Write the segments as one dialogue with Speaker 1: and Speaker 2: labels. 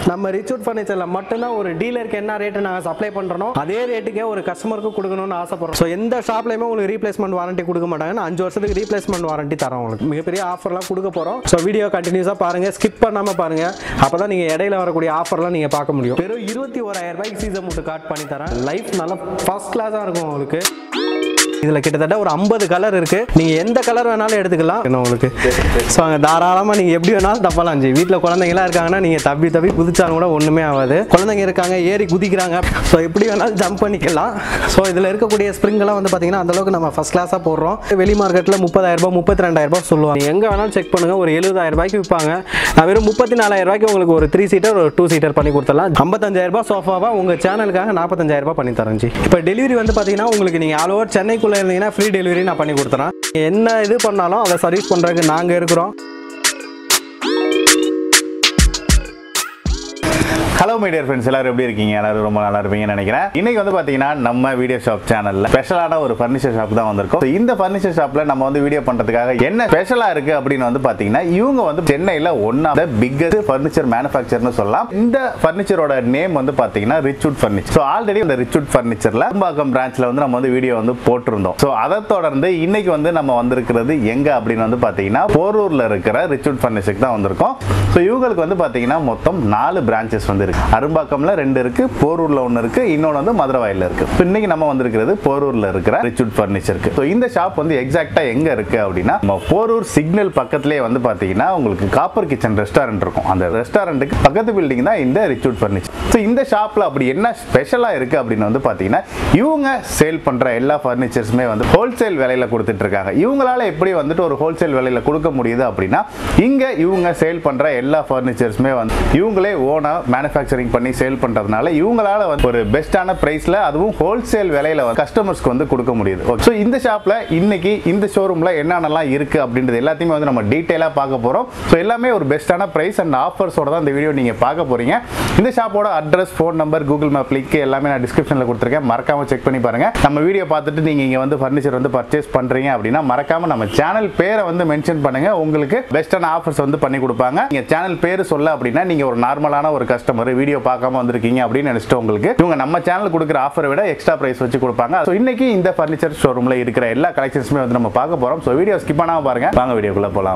Speaker 1: நம்ம ரிச்சூட் ஃபர்னிச்சரில் மட்டும்தான் ஒரு டீலருக்கு என்ன ரேட்டு நாங்கள் சப்ளை பண்ணுறோம் அதே ரேட்டுக்கே ஒரு கஸ்டமருக்கு கொடுக்கணும்னு ஆசைப்படுறோம் ஸோ எந்த ஷாப்லையுமே உங்களுக்கு ரீப்ளேஸ்மெண்ட் வாரண்டி கொடுக்க மாட்டாங்க அஞ்சு வருஷத்துக்கு ரீப்ளேஸ்மெண்ட் வாரண்டி தரோம் உங்களுக்கு மிகப்பெரிய ஆஃபர்லாம் கொடுக்க போகிறோம் ஸோ வீடியோ கண்டினியூஸாக பாருங்கள் ஸ்கிப் பண்ணாமல் பாருங்கள் அப்போ தான் நீங்கள் இடையில வரக்கூடிய ஆஃபர்லாம் நீங்கள் பார்க்க முடியும் வெறும் இருபத்தி ஓராயிரம் ரூபாய்க்கு சீசன் மட்டும் காட் பண்ணி தரேன் லைஃப் நல்லா ஃபர்ஸ்ட் கிளாஸாக இருக்கும் உங்களுக்கு இதில் கிட்டத்தட்ட ஒரு ஐம்பது கலர் இருக்கு நீங்கள் எந்த கலர் வேணாலும் எடுத்துக்கலாம் என்ன உங்களுக்கு ஸோ அங்கே தாராளமாக நீங்கள் எப்படி வேணாலும் தப்பலாம் ஜி வீட்டில் குழந்தைங்களாம் இருக்காங்கன்னா நீங்கள் தப்பி தப்பி குதிச்சாலும் கூட ஒன்றுமே ஆகாது குழந்தைங்க இருக்காங்க ஏறி குதிக்கிறாங்க ஸோ எப்படி வேணாலும் ஜம்ப் பண்ணிக்கலாம் ஸோ இதில் இருக்கக்கூடிய ஸ்ப்ரிங்கெல்லாம் வந்து பார்த்தீங்கன்னா அந்தளவுக்கு நம்ம ஃபஸ்ட் கிளாஸாக போடுறோம் வெளி மார்க்கெட்டில் முப்பதாயிரம் ரூபாய் முப்பத்தி ரெண்டாயிரம் ரூபாய் சொல்லுவாங்க எங்கே வேணாலும் செக் பண்ணுங்க ஒரு எழுபதாயிரம் ரூபாய்க்கு விற்பாங்க நான் வெறும் முப்பத்தி நாலாயிரம் ரூபாய்க்கு உங்களுக்கு ஒரு த்ரீ சீட்டர் ஒரு டூ சீட்டர் பண்ணி கொடுத்துடலாம் ஐம்பத்தஞ்சாயிரம் ரூபாய் சோஃபாவா உங்கள் சேனலுக்காக நாற்பத்தஞ்சாயிரம் ரூபாய் பண்ணி தரேன் ஜி இப்போ டெலிவரி வந்து பார்த்தீங்கன்னா உங்களுக்கு நீங்கள் ஆல் ஓவர் சென்னைக்குள்ளே இருந்தீங்கன்னா ஃப்ரீ டெலிவரி நான் பண்ணி கொடுத்துறேன் என்ன இது பண்ணாலும் அதை சர்வீஸ் பண்ணுறதுக்கு நாங்கள் இருக்கிறோம்
Speaker 2: ஹலோ மைடியர் ஃப்ரெண்ட்ஸ் எல்லாரும் எப்படி இருக்கீங்க எல்லாரும் ரொம்ப நல்லா இருப்பீங்கன்னு நினைக்கிறேன் இன்னைக்கு வந்து பாத்தீங்கன்னா நம்ம வீடியோ ஷாப் சேனல்ல ஸ்பெஷலான ஒரு ஃபர்னிச்சர் ஷாப் தான் வந்திருக்கோம் So, இந்த ஃபர்னிச்சர் ஷாப்ல நம்ம வந்து வீடியோ பண்றதுக்காக என்ன ஸ்பெஷலா இருக்கு அப்படின்னு வந்து பாத்தீங்கன்னா இவங்க வந்து சென்னையில one of the biggest furniture மேனுஃபேக்சர்னு சொல்லலாம் இந்த ஃபர்னிச்சரோட நேம் வந்து பாத்தீங்கன்னா ரிச்வுட் ஃபர்னிச்சர் ஸோ ஆல்ரெடி இந்த ரிச்வுட் ஃபர்னிச்சர்ல அம்பாக்கம் பிரான்ச்ல வந்து நம்ம வந்து வீடியோ வந்து போட்டிருந்தோம் ஸோ அதை தொடர்ந்து இன்னைக்கு வந்து நம்ம வந்திருக்கிறது எங்க அப்படின்னு வந்து பாத்தீங்கன்னா போரூர்ல இருக்கிற ரிச்வுட் ஃபர்னிச்சருக்கு தான் வந்திருக்கோம் ஸோ இவங்களுக்கு வந்து பாத்தீங்கன்னா மொத்தம் நாலு பிரான்ச்சஸ் வந்து இருக்கு அரும்பாக்கம்ல ரெண்டு இருக்கு போரூர்ல ஒன்று இருக்கு இன்னொன்று வந்து மதுரவாயில இருக்கு So, இன்னைக்கு நம்ம வந்திருக்கிறது போரூர்ல இருக்கிற ரிச்சுட் ஃபர்னிச்சருக்கு ஸோ இந்த ஷாப் வந்து எக்ஸாக்டா எங்க இருக்கு அப்படின்னா நம்ம போரூர் சிக்னல் பக்கத்துலேயே வந்து பாத்தீங்கன்னா உங்களுக்கு காப்பர் கிச்சன் ரெஸ்டாரண்ட் இருக்கும் அந்த ரெஸ்டாரண்ட்டுக்கு பக்கத்து பில்டிங் தான் இந்த ரிச்சுட் ஃபர்னிச்சர் ஸோ இந்த ஷாப்ல அப்படி என்ன ஸ்பெஷலா இருக்கு அப்படின்னு வந்து பாத்தீங்கன்னா இவங்க சேல் பண்ற எல்லா ஃபர்னிச்சர்ஸுமே வந்து ஹோல்சேல் விலையில கொடுத்துட்டு இருக்காங்க இவங்களால எப்படி வந்துட்டு ஒரு ஹோல்சேல் விலையில கொடுக்க முடியுது அப்படின்னா இங்க இவங்க சேல் பண்ற எல்லா ஃபர்னிச்சர்ஸுமே வந்து இவங்களே ஓனா மேனுஃபேக்சரிங் பண்ணி சேல் பண்றதுனால இவங்களால வந்து ஒரு பெஸ்ட்டான பிரைஸ்ல அதுவும் ஹோல்சேல் விலையில கஸ்டமர்ஸ்க்கு வந்து கொடுக்க முடியுது ஸோ இந்த ஷாப்ல இன்னைக்கு இந்த ஷோரூம்ல என்னென்னலாம் இருக்கு அப்படின்றது எல்லாத்தையுமே வந்து நம்ம டீட்டெயிலாக பார்க்க போறோம் ஸோ எல்லாமே ஒரு பெஸ்ட்டான பிரைஸ் அண்ட் ஆஃபர்ஸோட தான் இந்த வீடியோ நீங்க பார்க்க போறீங்க இந்த ஷாப்போட address phone number Google map link எல்லாமே நான் டிஸ்கிரிப்ஷனில் கொடுத்துருக்கேன் மறக்காம செக் பண்ணி பாருங்க நம்ம வீடியோ பார்த்துட்டு நீங்க இங்க வந்து ஃபர்னிச்சர் வந்து பர்ச்சேஸ் பண்றீங்க அப்படின்னா மறக்காம நம்ம சேனல் பேரை வந்து மென்ஷன் பண்ணுங்க உங்களுக்கு பெஸ்ட்டான ஆஃபர்ஸ் வந்து பண்ணி கொடுப்பாங்க நீங்க சேனல் பேர் சொல்ல அப்படின்னா நீங்க ஒரு நார்மலான ஒரு கஸ்டமர் வீடியோ பார்க்காம வந்திருக்கீங்க அப்படின்னு நினைச்சிட்டு உங்களுக்கு இவங்க நம்ம சேனல் கொடுக்குற ஆஃபரை விட எக்ஸ்ட்ரா பிரைஸ் வச்சு கொடுப்பாங்க ஸோ இன்னைக்கு இந்த ஃபர்னிச்சர் ஷோரூம்ல இருக்கிற எல்லா கலெக்ஷன்ஸுமே வந்து நம்ம பார்க்க போறோம் ஸோ வீடியோ ஸ்கிப் பண்ணாம பாருங்க வாங்க வீடியோக்குள்ள போலாம்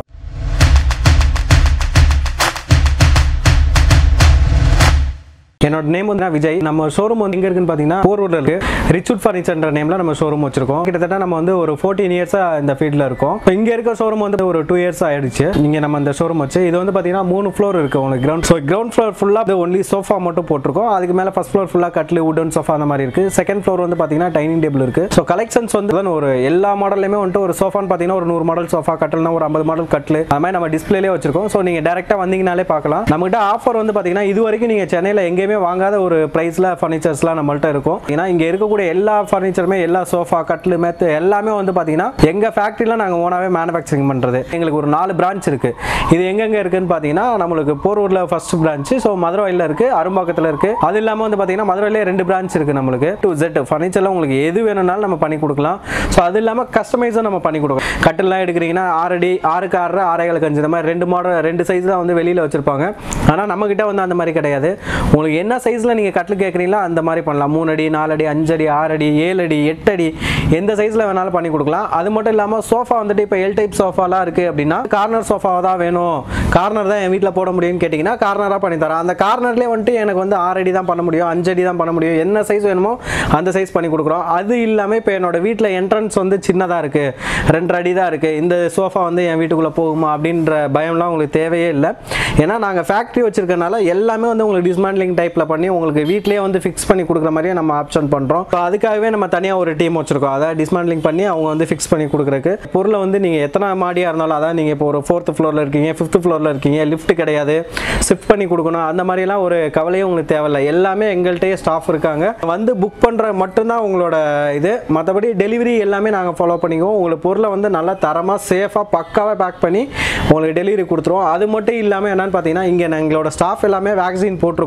Speaker 1: என்னோட நேம் வந்து விஜய் நம்ம ஷோரூம் வந்து எங்க இருக்குன்னு பார்த்தீங்கன்னா போரூர்ல இருக்கு ரிச்சுட் ஃபர்னிச்சர்ன்ற நேம்ல நம்ம ஷோரூம் வச்சிருக்கோம் கிட்டத்தட்ட நம்ம வந்து ஒரு ஃபோர்டீன் இயர்ஸா இந்த ஃபீல்ட்ல இருக்கோம் இப்போ இங்க இருக்க ஷோரூம் வந்து ஒரு டூ இயர்ஸ் ஆயிடுச்சு இங்க நம்ம இந்த ஷோரூம் வச்சு இது வந்து பார்த்தீங்கன்னா மூணு ஃப்ளோர் இருக்கு உங்களுக்கு கிரவுண்ட் ஸோ கிரவுண்ட் ஃப்ளோர் ஃபுல்லாக ஒன்லி சோஃபா மட்டும் போட்டிருக்கோம் அதுக்கு மேலே ஃபர்ஸ்ட் ஃப்ளோர் ஃபுல்லாக கட்லு உடன் சோஃபா அந்த மாதிரி இருக்கு செகண்ட் ஃப்ளோர் வந்து பார்த்தீங்கன்னா டைனிங் டேபிள் இருக்கு ஸோ கலெக்ஷன்ஸ் வந்து அதான் ஒரு எல்லா மாடல்லையுமே வந்துட்டு ஒரு சோஃபான்னு பார்த்தீங்கன்னா ஒரு நூறு மாடல் சோஃபா கட்டல்னா ஒரு ஐம்பது மாடல் கட்லு அது மாதிரி நம்ம டிஸ்பிளேலே வச்சிருக்கோம் ஸோ நீங்க டேரெக்டாக வந்தீங்கனாலே பார்க்கலாம் நம்மகிட்ட ஆஃபர் வந்து பார்த்தீங்கன்னா இது வரைக்கும் நீங்க சென்னையில் எங்கேயுமே வாங்காத ஒரு ப்ரைஸில் ஃபர்னிச்சர்ஸ்லாம் நம்மள்ட்ட இருக்கும் ஏன்னா இங்கே இருக்கக்கூடிய எல்லா ஃபர்னிச்சருமே எல்லா சோஃபா கட்லு மெத்து எல்லாமே வந்து பார்த்தீங்கன்னா எங்கள் ஃபேக்ட்ரியில் நாங்கள் ஓனாகவே மேனுஃபேக்சரிங் பண்ணுறது எங்களுக்கு ஒரு நாலு பிரான்ச் இருக்குது இது எங்கெங்கே இருக்குன்னு பார்த்தீங்கன்னா நம்மளுக்கு போரூரில் ஃபர்ஸ்ட் பிரான்ச் ஸோ மதுரையில் இருக்குது அரும்பாக்கத்தில் இருக்குது அது இல்லாமல் வந்து பார்த்தீங்கன்னா மதுரையிலே ரெண்டு பிரான்ச் இருக்குது நம்மளுக்கு டு ஜெட் ஃபர்னிச்சரில் உங்களுக்கு எது வேணும்னாலும் நம்ம பண்ணி கொடுக்கலாம் ஸோ அது இல்லாமல் கஸ்டமைஸும் நம்ம பண்ணி கொடுக்கலாம் கட்டிலாம் எடுக்கிறீங்கன்னா ஆறடி ஆறுக்கு ஆறு ஆறேகாலுக்கு அஞ்சு இந்த மாதிரி ரெண்டு மாடல் ரெண்டு சைஸ் தான் வந்து வெளியில் வச்சிருப்பாங்க ஆனால் நம்மக்கிட்ட வந்து அந்த மாதிரி கிடையாது உங்களுக்கு என்ன சைஸில் நீங்கள் கட்டில் கேட்குறீங்களோ அந்த மாதிரி பண்ணலாம் மூணு அடி நாலு அடி அஞ்சு அடி ஆறு அடி ஏழு அடி எட்டு அடி எந்த சைஸில் வேணாலும் பண்ணி கொடுக்கலாம் அது மட்டும் இல்லாமல் சோஃபா வந்துட்டு இப்போ எல் டைப் சோஃபாலாம் இருக்குது அப்படின்னா கார்னர் சோஃபாவை தான் வேணும் கார்னர் தான் என் வீட்டில் போட முடியும்னு கேட்டிங்கன்னா கார்னராக பண்ணி தரேன் அந்த கார்னர்லேயே வந்துட்டு எனக்கு வந்து ஆறு அடி தான் பண்ண முடியும் அஞ்சு அடி தான் பண்ண முடியும் என்ன சைஸ் வேணுமோ அந்த சைஸ் பண்ணி கொடுக்குறோம் அது இல்லாமல் இப்போ என்னோட வீட்டில் என்ட்ரன்ஸ் வந்து சின்னதாக இருக்குது ரெண்டரை அடி தான் இருக்குது இந்த சோஃபா வந்து என் வீட்டுக்குள்ளே போகுமா அப்படின்ற பயம்லாம் உங்களுக்கு தேவையே இல்லை ஏன்னா நாங்கள் ஃபேக்ட்ரி வச்சிருக்கனால எல்லாமே வந்து உங்களுக்கு டிஸ்மேண்ட்லிங் டைப்பில் பண்ணி உங்களுக்கு வீட்லேயே வந்து ஃபிக்ஸ் பண்ணி கொடுக்குற மாதிரியே நம்ம ஆப்ஷன் பண்ணுறோம் ஸோ அதுக்காகவே நம்ம தனியாக ஒரு டீம் வச்சிருக்கோம் அதாவது டிஸ்மேண்ட்லிங் பண்ணி அவங்க வந்து ஃபிக்ஸ் பண்ணி கொடுக்குறக்கு பொருளை வந்து நீங்கள் எத்தனை மாடியாக இருந்தாலும் அதாவது நீங்கள் இப்போ ஒரு ஃபோர்த் ஃப்ளோரில் இருக்கீங்க ஃபிஃப்த் ஃப்ளோரில் இருக்கீங்க லிஃப்ட் கிடையாது ஷிஃப்ட் பண்ணி கொடுக்கணும் அந்த மாதிரிலாம் ஒரு கவலையும் உங்களுக்கு தேவையில்லை எல்லாமே எங்கள்கிட்டயே ஸ்டாஃப் இருக்காங்க வந்து புக் பண்ணுற மட்டும்தான் உங்களோட இது மற்றபடி டெலிவரி எல்லாமே நாங்கள் ஃபாலோ பண்ணிக்குவோம் உங்களுக்கு பொருளை வந்து நல்லா தரமாக சேஃபாக பக்காவாக பேக் பண்ணி உங்களுக்கு டெலிவரி கொடுத்துருவோம் அது மட்டும் இல்லாமல் என்னன்னு பார்த்தீங்கன்னா இங்கே எங்களோட ஸ்டாஃப் எல்லாமே வேக்சின் போட்டிருக்கோம்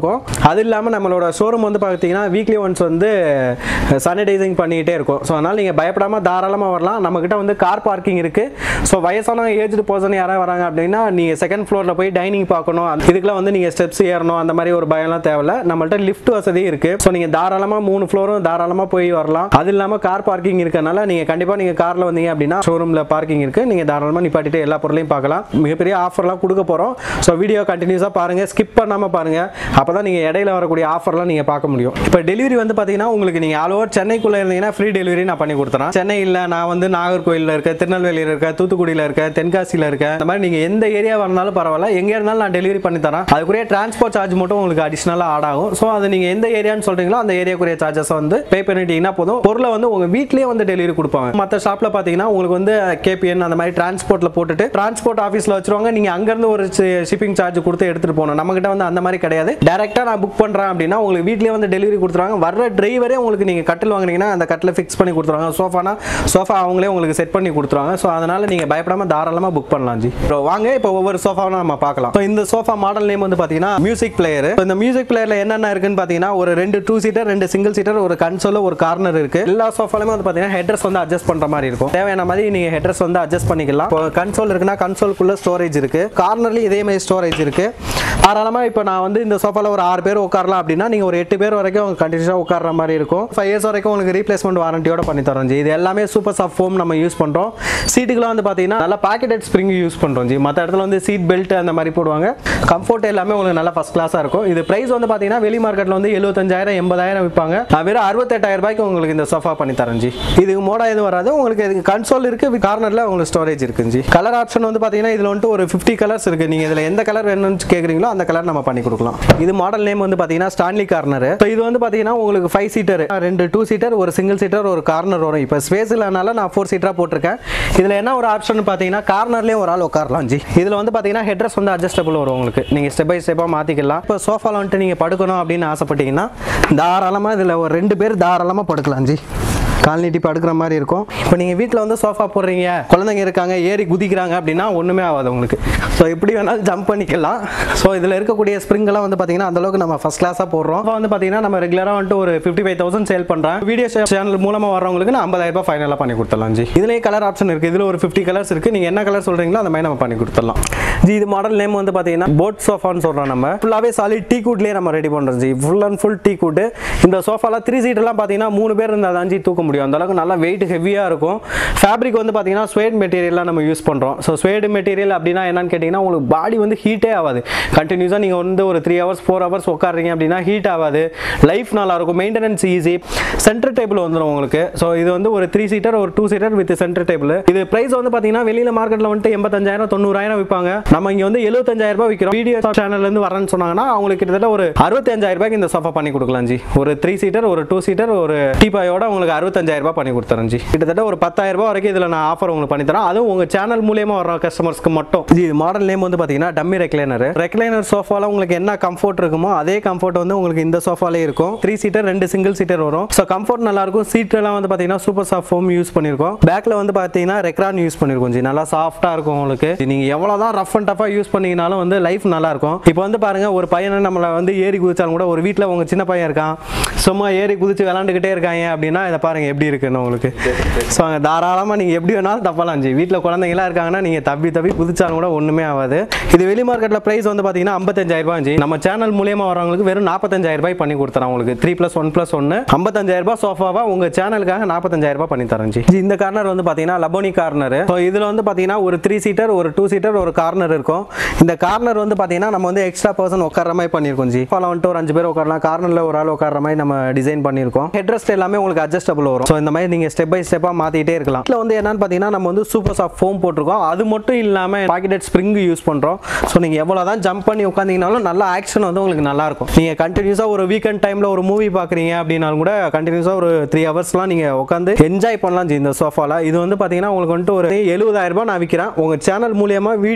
Speaker 1: அது இல்லாமல் நம்மளோட ஷோரூம் வந்து பார்த்தீங்கன்னா வீக்லி ஒன்ஸ் வந்து சானிடைசிங் பண்ணிக்கிட்டே இருக்கும் ஸோ அதனால் நீங்கள் பயப்படாமல் தாராளமாக வரலாம் நம்மக்கிட்ட வந்து கார் பார்க்கிங் இருக்குது ஸோ வயசானவங்க ஏஜ்டு பர்சன் யாராவது வராங்க அப்படின்னா நீங்கள் செகண்ட் ஃப்ளோரில் போய் டைனிங் பார்க்கணும் அந்த- இதுக்கெல்லாம் வந்து நீங்கள் ஸ்டெப்ஸ் ஏறணும் அந்த மாதிரி ஒரு பயம்லாம் தேவையில்ல நம்மள்ட்ட லிஃப்ட் வசதி இருக்குது ஸோ நீங்கள் தாராளமாக மூணு ஃப்ளோரும் தாராளமாக போய் வரலாம் அது இல்லாமல் கார் பார்க்கிங் இருக்கறனால நீங்கள் கண்டிப்பாக நீங்கள் காரில் வந்தீங்க அப்படின்னா ஷோரூமில் பார்க்கிங் இருக்குது நீங்கள் தாராளமாக நிப்பாட்டிட்டு எல்லா பொருளையும் பார்க்கலாம் மிகப்பெரிய ஆஃபர்லாம் கொடுக்க போகிறோம் ஸோ வீடியோ கண்டினியூஸாக பாருங்கள் ஸ்கிப் பண்ணாமல் பாருங்கள் அப்போ தான் நீங்கள் இடையில வரக்கூடிய ஆஃபர்லாம் நீங்கள் பார்க்க முடியும் இப்போ டெலிவரி வந்து பார்த்தீங்கன்னா உங்களுக்கு நீங்கள் ஆல் ஓவர் சென்னைக்குள்ளே இருந்தீங்கன்னா ஃப்ரீ டெலிவரி நான் பண்ணி கொடுத்துறேன் சென்னையில் நான் வந்து நாகர்கோயிலில் இருக்கேன் திருநெல்வேலியில் இருக்கேன் தூத்துக்குடியில் இருக்கேன் தென்காசியில் இருக்கேன் இந்த மாதிரி நீங்கள் எந்த ஏரியா வரனாலும் பரவாயில்ல எங்கே இருந்தாலும் நான் டெலிவரி பண்ணி தரேன் அதுக்குரிய டிரான்ஸ்போர்ட் சார்ஜ் மட்டும் உங்களுக்கு அடிஷனலாக ஆட் ஆகும் ஸோ அது நீங்கள் எந்த ஏரியான்னு சொல்கிறீங்களோ அந்த ஏரியாக்குரிய சார்ஜஸ் வந்து பே பண்ணிட்டீங்கன்னா போதும் பொருளை வந்து உங்கள் வீட்லேயே வந்து டெலிவரி கொடுப்பாங்க மற்ற ஷாப்பில் பார்த்தீங்கன்னா உங்களுக்கு வந்து கேபிஎன் அந்த மாதிரி டிரான்ஸ்போர்ட்டில் போட்டுட்டு டிரான்ஸ்போர்ட் ஆஃபீஸில் வச்சிருவாங்க நீங்கள் அங்கேருந்து ஒரு ஷிப்பிங் சார்ஜ் கொடுத்து எடுத்துகிட்டு போகணும் நம்மகிட்ட வந்து அந்த மாதிரி கிடையாது டேரெக்டாக நான் புக் பண்ணுறேன் அப்படின்னா உங்களுக்கு வீட்லேயே வந்து டெலிவரி கொடுத்துருவாங்க வர்ற டிரைவரே உங்களுக்கு நீங்கள் கட்டில் வாங்குனீங்கன்னா அந்த கட்டில் ஃபிக்ஸ் பண்ணி கொடுத்துருவாங்க சோஃபானா சோஃபா அவங்களே உங்களுக்கு செட் பண்ணி கொடுத்துருவாங்க ஸோ அதனால் நீங்கள் பயப்படாமல் தாராளமாக புக் பண்ணலாம் ஜி இப்போ வாங்க இப்போ ஒவ்வொரு சோஃபாவும் நம்ம பார்க்கலாம் ஸோ இந்த சோஃபா மாடல் நேம் வந்து பார்த்தீங்கன்னா மியூசிக் பிளேயர் இந்த மியூசிக் பிளேயரில் என்னென்ன இருக்குன்னு பார்த்தீங்கன்னா ஒரு ரெண்டு டூ சீட்டர் ரெண்டு சிங்கிள் சீட்டர் ஒரு கன்சோல் ஒரு கார்னர் இருக்கு எல்லா சோஃபாலுமே வந்து பார்த்தீங்கன்னா ஹெட்ரஸ் வந்து அட்ஜஸ்ட் பண்ணுற மாதிரி இருக்கும் தேவையான மாதிரி நீங்கள் ஹெட்ரஸ் வந்து அட்ஜஸ்ட் பண்ணிக்கலாம் இப்போ கன்சோல் இருக்குன்னா கன்சோலுக்குள்ள ஸ்டோரேஜ் இருக்கு கார்னர்லேயும் இதே மாதிரி ஸ்டோரேஜ் இருக்கு தாராளமாக இப்போ நான் வந்து இந்த சோஃபாவில் ஒரு ஆறு பேர் உட்காரலாம் அப்படின்னா நீங்கள் ஒரு எட்டு பேர் வரைக்கும் கண்டினியூஸாக உட்கார்ற மாதிரி இருக்கும் ஃபைவ் இயர்ஸ் வரைக்கும் உங்களுக்கு ரீப்ளேஸ்மெண்ட் வாரண்டியோட பண்ணி தரோம் ஜி இது எல்லாமே சூப்பர் சாஃப்ட் ஃபோம் நம்ம யூஸ் பண்ணுறோம் சீட்டுக்குலாம் வந்து பார்த்தீங்கன்னா நல்லா பாக்கெட்டட் ஸ்ப்ரிங் யூஸ் பண்ணுறோம் ஜி மற்ற இடத்துல வந்து சீட் பெல்ட் அந்த மாதிரி போடுவாங்க கம்ஃபர்ட் எல்லாமே உங்களுக்கு நல்லா ஃபஸ்ட் கிளாஸாக இருக்கும் இது ப்ரைஸ் வந்து பார்த்தீங்கன்னா வெளி மார்க்கெட்டில் வந்து எழுபத்தஞ்சாயிரம் எண்பதாயிரம் விற்பாங்க நான் வெறும் அறுபத்தெட்டாயிரம் ரூபாய்க்கு உங்களுக்கு இந்த சோஃபா பண்ணி தரேன் ஜி இதுக்கு மோடா எதுவும் வராது உங்களுக்கு இதுக்கு கன்சோல் இருக்கு கார்னரில் உங்களுக்கு ஸ்டோரேஜ் இருக்கு ஜி கலர் ஆப்ஷன் வந்து பார்த்தீங்கன்னா இதில் வந்துட்டு ஒரு ஃபிஃப்டி கலர்ஸ் இருக்கு நீங்கள் இதில் எந்த கலர் வேணும்னு கேட்குறீங்களோ அந்த கலர் நம்ம பண்ணி கொடுக்கலாம் இது மாடல் நேம் வந்து பார்த்தீங்கன்னா ஸ்டான்லி கார்னர் இப்போ இது வந்து பார்த்தீங்கன்னா உங்களுக்கு ஃபைவ் சீட்டர் ரெண்டு டூ சீட்டர் ஒரு சிங்கிள் சீட்டர் ஒரு கார்னர் வரும் இப்போ ஸ்பேஸ் இல்லைனால நான் ஃபோர் சீட்டராக போட்டிருக்கேன் இதில் என்ன ஒரு ஆப்ஷன் பார்த்தீங்கன்னா கார்னர்லேயே ஒரு ஆள் உட்காரலாம் ஜி இதில் வந்து பார்த்தீங்கன்னா ஹெட்ரஸ் வந்து அட்ஜஸ்டபிள் வரும் உங்களுக்கு நீங்கள் ஸ்டெப் பை ஸ்டெப்பாக மாற்றிக்கலாம் இப்போ சோஃபாவில் வந்துட்டு நீங்கள் படுக்கணும் அப்படின்னு ஆசைப்பட்டீங்கன்னா தாராளமாக இதில் ஒரு ரெண்டு பேர் தாராளமாக படுக்கலாம் ஜி கால் நீட்டி படுக்கிற மாதிரி இருக்கும் இப்போ நீங்கள் வீட்டில் வந்து சோஃபா போடுறீங்க குழந்தைங்க இருக்காங்க ஏறி குதிக்கிறாங்க அப்படின்னா ஒன்றுமே ஆகாது உங்களுக்கு ஸோ எப்படி வேணாலும் ஜம்ப் பண்ணிக்கலாம் ஸோ இதில் இருக்கக்கூடிய ஸ்ப்ரிங்கெல்லாம் வந்து பார்த்தீங்கன்னா அந்தளவுக்கு நம்ம ஃபஸ்ட் கிளாஸாக போடுறோம் இப்போ வந்து பார்த்தீங்கன்னா நம்ம ரெகுலராக வந்துட்டு ஒரு ஃபிஃப்டி ஃபைவ் தௌசண்ட் சேல் பண்ணுறேன் வீடியோ சேனல் மூலமாக வரவங்களுக்கு நான் ஐம்பதாயிரம் ரூபாய் ஃபைனலாக பண்ணி கொடுத்துடலாம் ஜி இதுலேயே கலர் ஆப்ஷன் இருக்குது இதில் ஒரு ஃபிஃப்டி கலர்ஸ் இருக்குது நீங்கள் என்ன கலர் சொல்கிறீங்களோ அந்த மாதிரி நம்ம பண்ணி கொடுத்துடலாம் ஜி இது மாடல் நேம் வந்து பார்த்தீங்கன்னா போட் சோஃபான்னு சொல்கிறோம் நம்ம ஃபுல்லாகவே சாலிட் டீ கூட்லேயே நம்ம ரெடி பண்ணுறோம் ji full and full teak wood இந்த சோஃபாலாம் த்ரீ சீட்டெல்லாம் பார்த்தீங்கன்னா மூணு பேர் இருந்தால் தான் ஜி தூக்க முடியும் அந்த அளவுக்கு நல்லா வெயிட் ஹெவியாக இருக்கும் ஃபேப்ரிக் வந்து பார்த்தீங்கன்னா ஸ்வேட் மெட்டீரியலாக நம்ம யூஸ் பண்ணுறோம் ஸோ ஸ்வேட் மெட்டீரியல் அப்படின்னா என்னன்னு கேட்டிங்கன்னா உங்களுக்கு பாடி வந்து ஹீட்டே ஆகாது கண்டினியூஸாக நீங்கள் வந்து ஒரு த்ரீ ஹவர்ஸ் ஃபோர் ஹவர்ஸ் உட்காடுறீங்க அப்படின்னா ஹீட் ஆகாது லைஃப் நல்லா இருக்கும் மெயின்டெனன்ஸ் ஈஸி சென்டர் டேபிள் வந்துடும் உங்களுக்கு ஸோ இது வந்து ஒரு த்ரீ சீட்டர் ஒரு two seater with center table இது ப்ரைஸ் வந்து பார்த்தீங்கன்னா வெளியில் மார்க்கெட்டில் வந்துட்டு எண்பத்தஞ்சாயிரம் தொண்ணூறாயிரம் விற்பாங்க நம்ம இங்கே வந்து எழுபத்தஞ்சாயிரம் ரூபாய் விற்கிறோம் வீடியோ சேனல்லேருந்து வரேன்னு சொன்னாங்கன்னா அவங்களுக்கு கிட்டத்தட்ட ஒரு அறுபத்தஞ்சாயிரம் ரூபாய்க்கு இந்த சோஃபா பண்ணி கொடுக்கலாம் ஜி ஒரு த்ரீ சீட்டர் ஒரு டூ சீட்டர் ஒரு டீபாயோட உங்களுக்கு அறுபத்தஞ்சாயிரம் ரூபாய் பண்ணி கொடுத்துறேன் ஜி கிட்டத்தட்ட ஒரு பத்தாயிரம் ரூபாய் வரைக்கும் இதில் நான் ஆஃபர் உங்களுக்கு பண்ணி தரேன் அதுவும் உங்கள் சேனல் மூலியமா வர கஸ்டமர்ஸ்க்கு மட்டும் ஜி இது மாடல் நேம் வந்து பார்த்தீங்கன்னா டம்மி ரெக்லைனர் ரெக்லைனர் சோஃபால உங்களுக்கு என்ன கம்ஃபர்ட் இருக்குமோ அதே கம்ஃபர்ட் வந்து உங்களுக்கு இந்த சோஃபாலே இருக்கும் த்ரீ சீட்டர் ரெண்டு சிங்கிள் சீட்டர் வரும் ஸோ கம்ஃபர்ட் நல்லா இருக்கும் சீட் எல்லாம் வந்து பார்த்தீங்கன்னா சூப்பர் சாஃப்ட் ஃபோம் யூஸ் பண்ணியிருக்கோம் பேக்ல வந்து பார்த்தீங்கன்னா ரெக்ரான் யூஸ் பண்ணியிருக்கோம் ஜி நல்லா சாஃப்டாக இருக்கும் உங்களுக்கு நீங்க எவ்வளோதான் ரஃப் அண்ட் டஃபாக யூஸ் பண்ணீங்கனாலும் வந்து லைஃப் நல்லா இருக்கும் இப்போ வந்து பாருங்க ஒரு பையனை நம்மளை வந்து ஏறி குதிச்சாலும் கூட ஒரு வீட்டில் உங்க சின்ன பையன் இருக்கான் சும்மா ஏறி குதிச்சு விளாண்டுக்கிட்டே இருக்காங்க அப்படின்னா இதை பாருங்க எப்படி இருக்குன்னு உங்களுக்கு ஸோ அங்கே தாராளமாக நீங்கள் எப்படி வேணாலும் தப்பலாம் ஜி வீட்டில் குழந்தைங்களாம் இருக்காங்கன்னா நீங்கள் தப்பி தப்பி குதிச்சாலும் கூட ஒன்றுமே ஆகாது இது வெளி மார்க்கெட்டில் ப்ரைஸ் வந்து பார்த்தீங்கன்னா ஐம்பத்தஞ்சாயிரம் ரூபாய் ஜி நம்ம சேனல் மூலியமா வரவங்களுக்கு வெறும் நாற்பத்தஞ்சாயிரம் ரூபாய் பண்ணி கொடுத்துறேன் உங்களுக்கு த்ரீ ப்ளஸ் ஒன் ப்ளஸ் ஒன்று ஐம்பத்தஞ்சாயிரம் ரூபாய் சோஃபாவா உங்கள் சேனலுக்காக நாற்பத்தஞ்சாயிரம் ரூபாய் பண்ணி தரேன் ஜி ஜி, இந்த கார்னர் வந்து பார்த்தீங்கன்னா லபோனி கார்னர் ஸோ இதில் வந்து பார்த்தீங்கன்னா ஒரு த்ரீ சீட்டர் ஒரு டூ சீட்டர் ஒரு கார்னர் இருக்கும் இந்த கார்னர் வந்து பார்த்தீங்கன்னா நம்ம வந்து எக்ஸ்ட்ரா பர்சன் உட்கார மாதிரி பண்ணியிருக்கோம் ஜி ஃபாலோ வந்துட்டு ஒரு அஞ்சு பேர் உட்காரலாம் கார்னரில் ஒரு ஆள் உட்கார மாதிரி நம்ம டிசைன் பண்ணியிருக்கோம் ஹெட்ரஸ்ட் எல்லாமே உங்களுக்கு அட்ஜஸ்டபிள் வரும் ஸோ இந்த மாதிரி நீங்கள் ஸ்டெப் பை ஸ்டெப்பாக மாற்றிட்டே இருக்கலாம் இதில் வந்து என்னன்னு பார்த்தீங்கன்னா நம்ம வந்து சூப்பர் சாஃப்ட் ஃபோம் போட்டிருக்கோம் அது மட்டும் இல்லாமல் பாக்கெட் ஸ்ப்ரிங் யூஸ் பண்ணுறோம் ஸோ நீங்கள் எவ்வளோ தான் ஜம்ப் பண்ணி உட்காந்தீங்கனாலும் நல்ல ஆக்ஷன் வந்து உங்களுக்கு நல்லா இருக்கும் நீங்கள் கண்டினியூஸாக ஒரு வீக்கெண்ட் டைமில் ஒரு மூவி பார்க்குறீங்க அப்படின்னாலும் கூட கண்டினியூஸாக ஒரு த்ரீ ஹவர்ஸ்லாம் நீங்கள் உட்காந்து என்ஜாய் பண்ணலாம் ஜி இந்த சோஃபாவில் இது வந்து பார்த்தீங்கன்னா உங்களுக்கு வந்துட்டு ஒரு எழுபதாயிரம் ரூபாய் நான் விற்கிறேன் உங்கள் சேனல் மூலியமா வீடியோ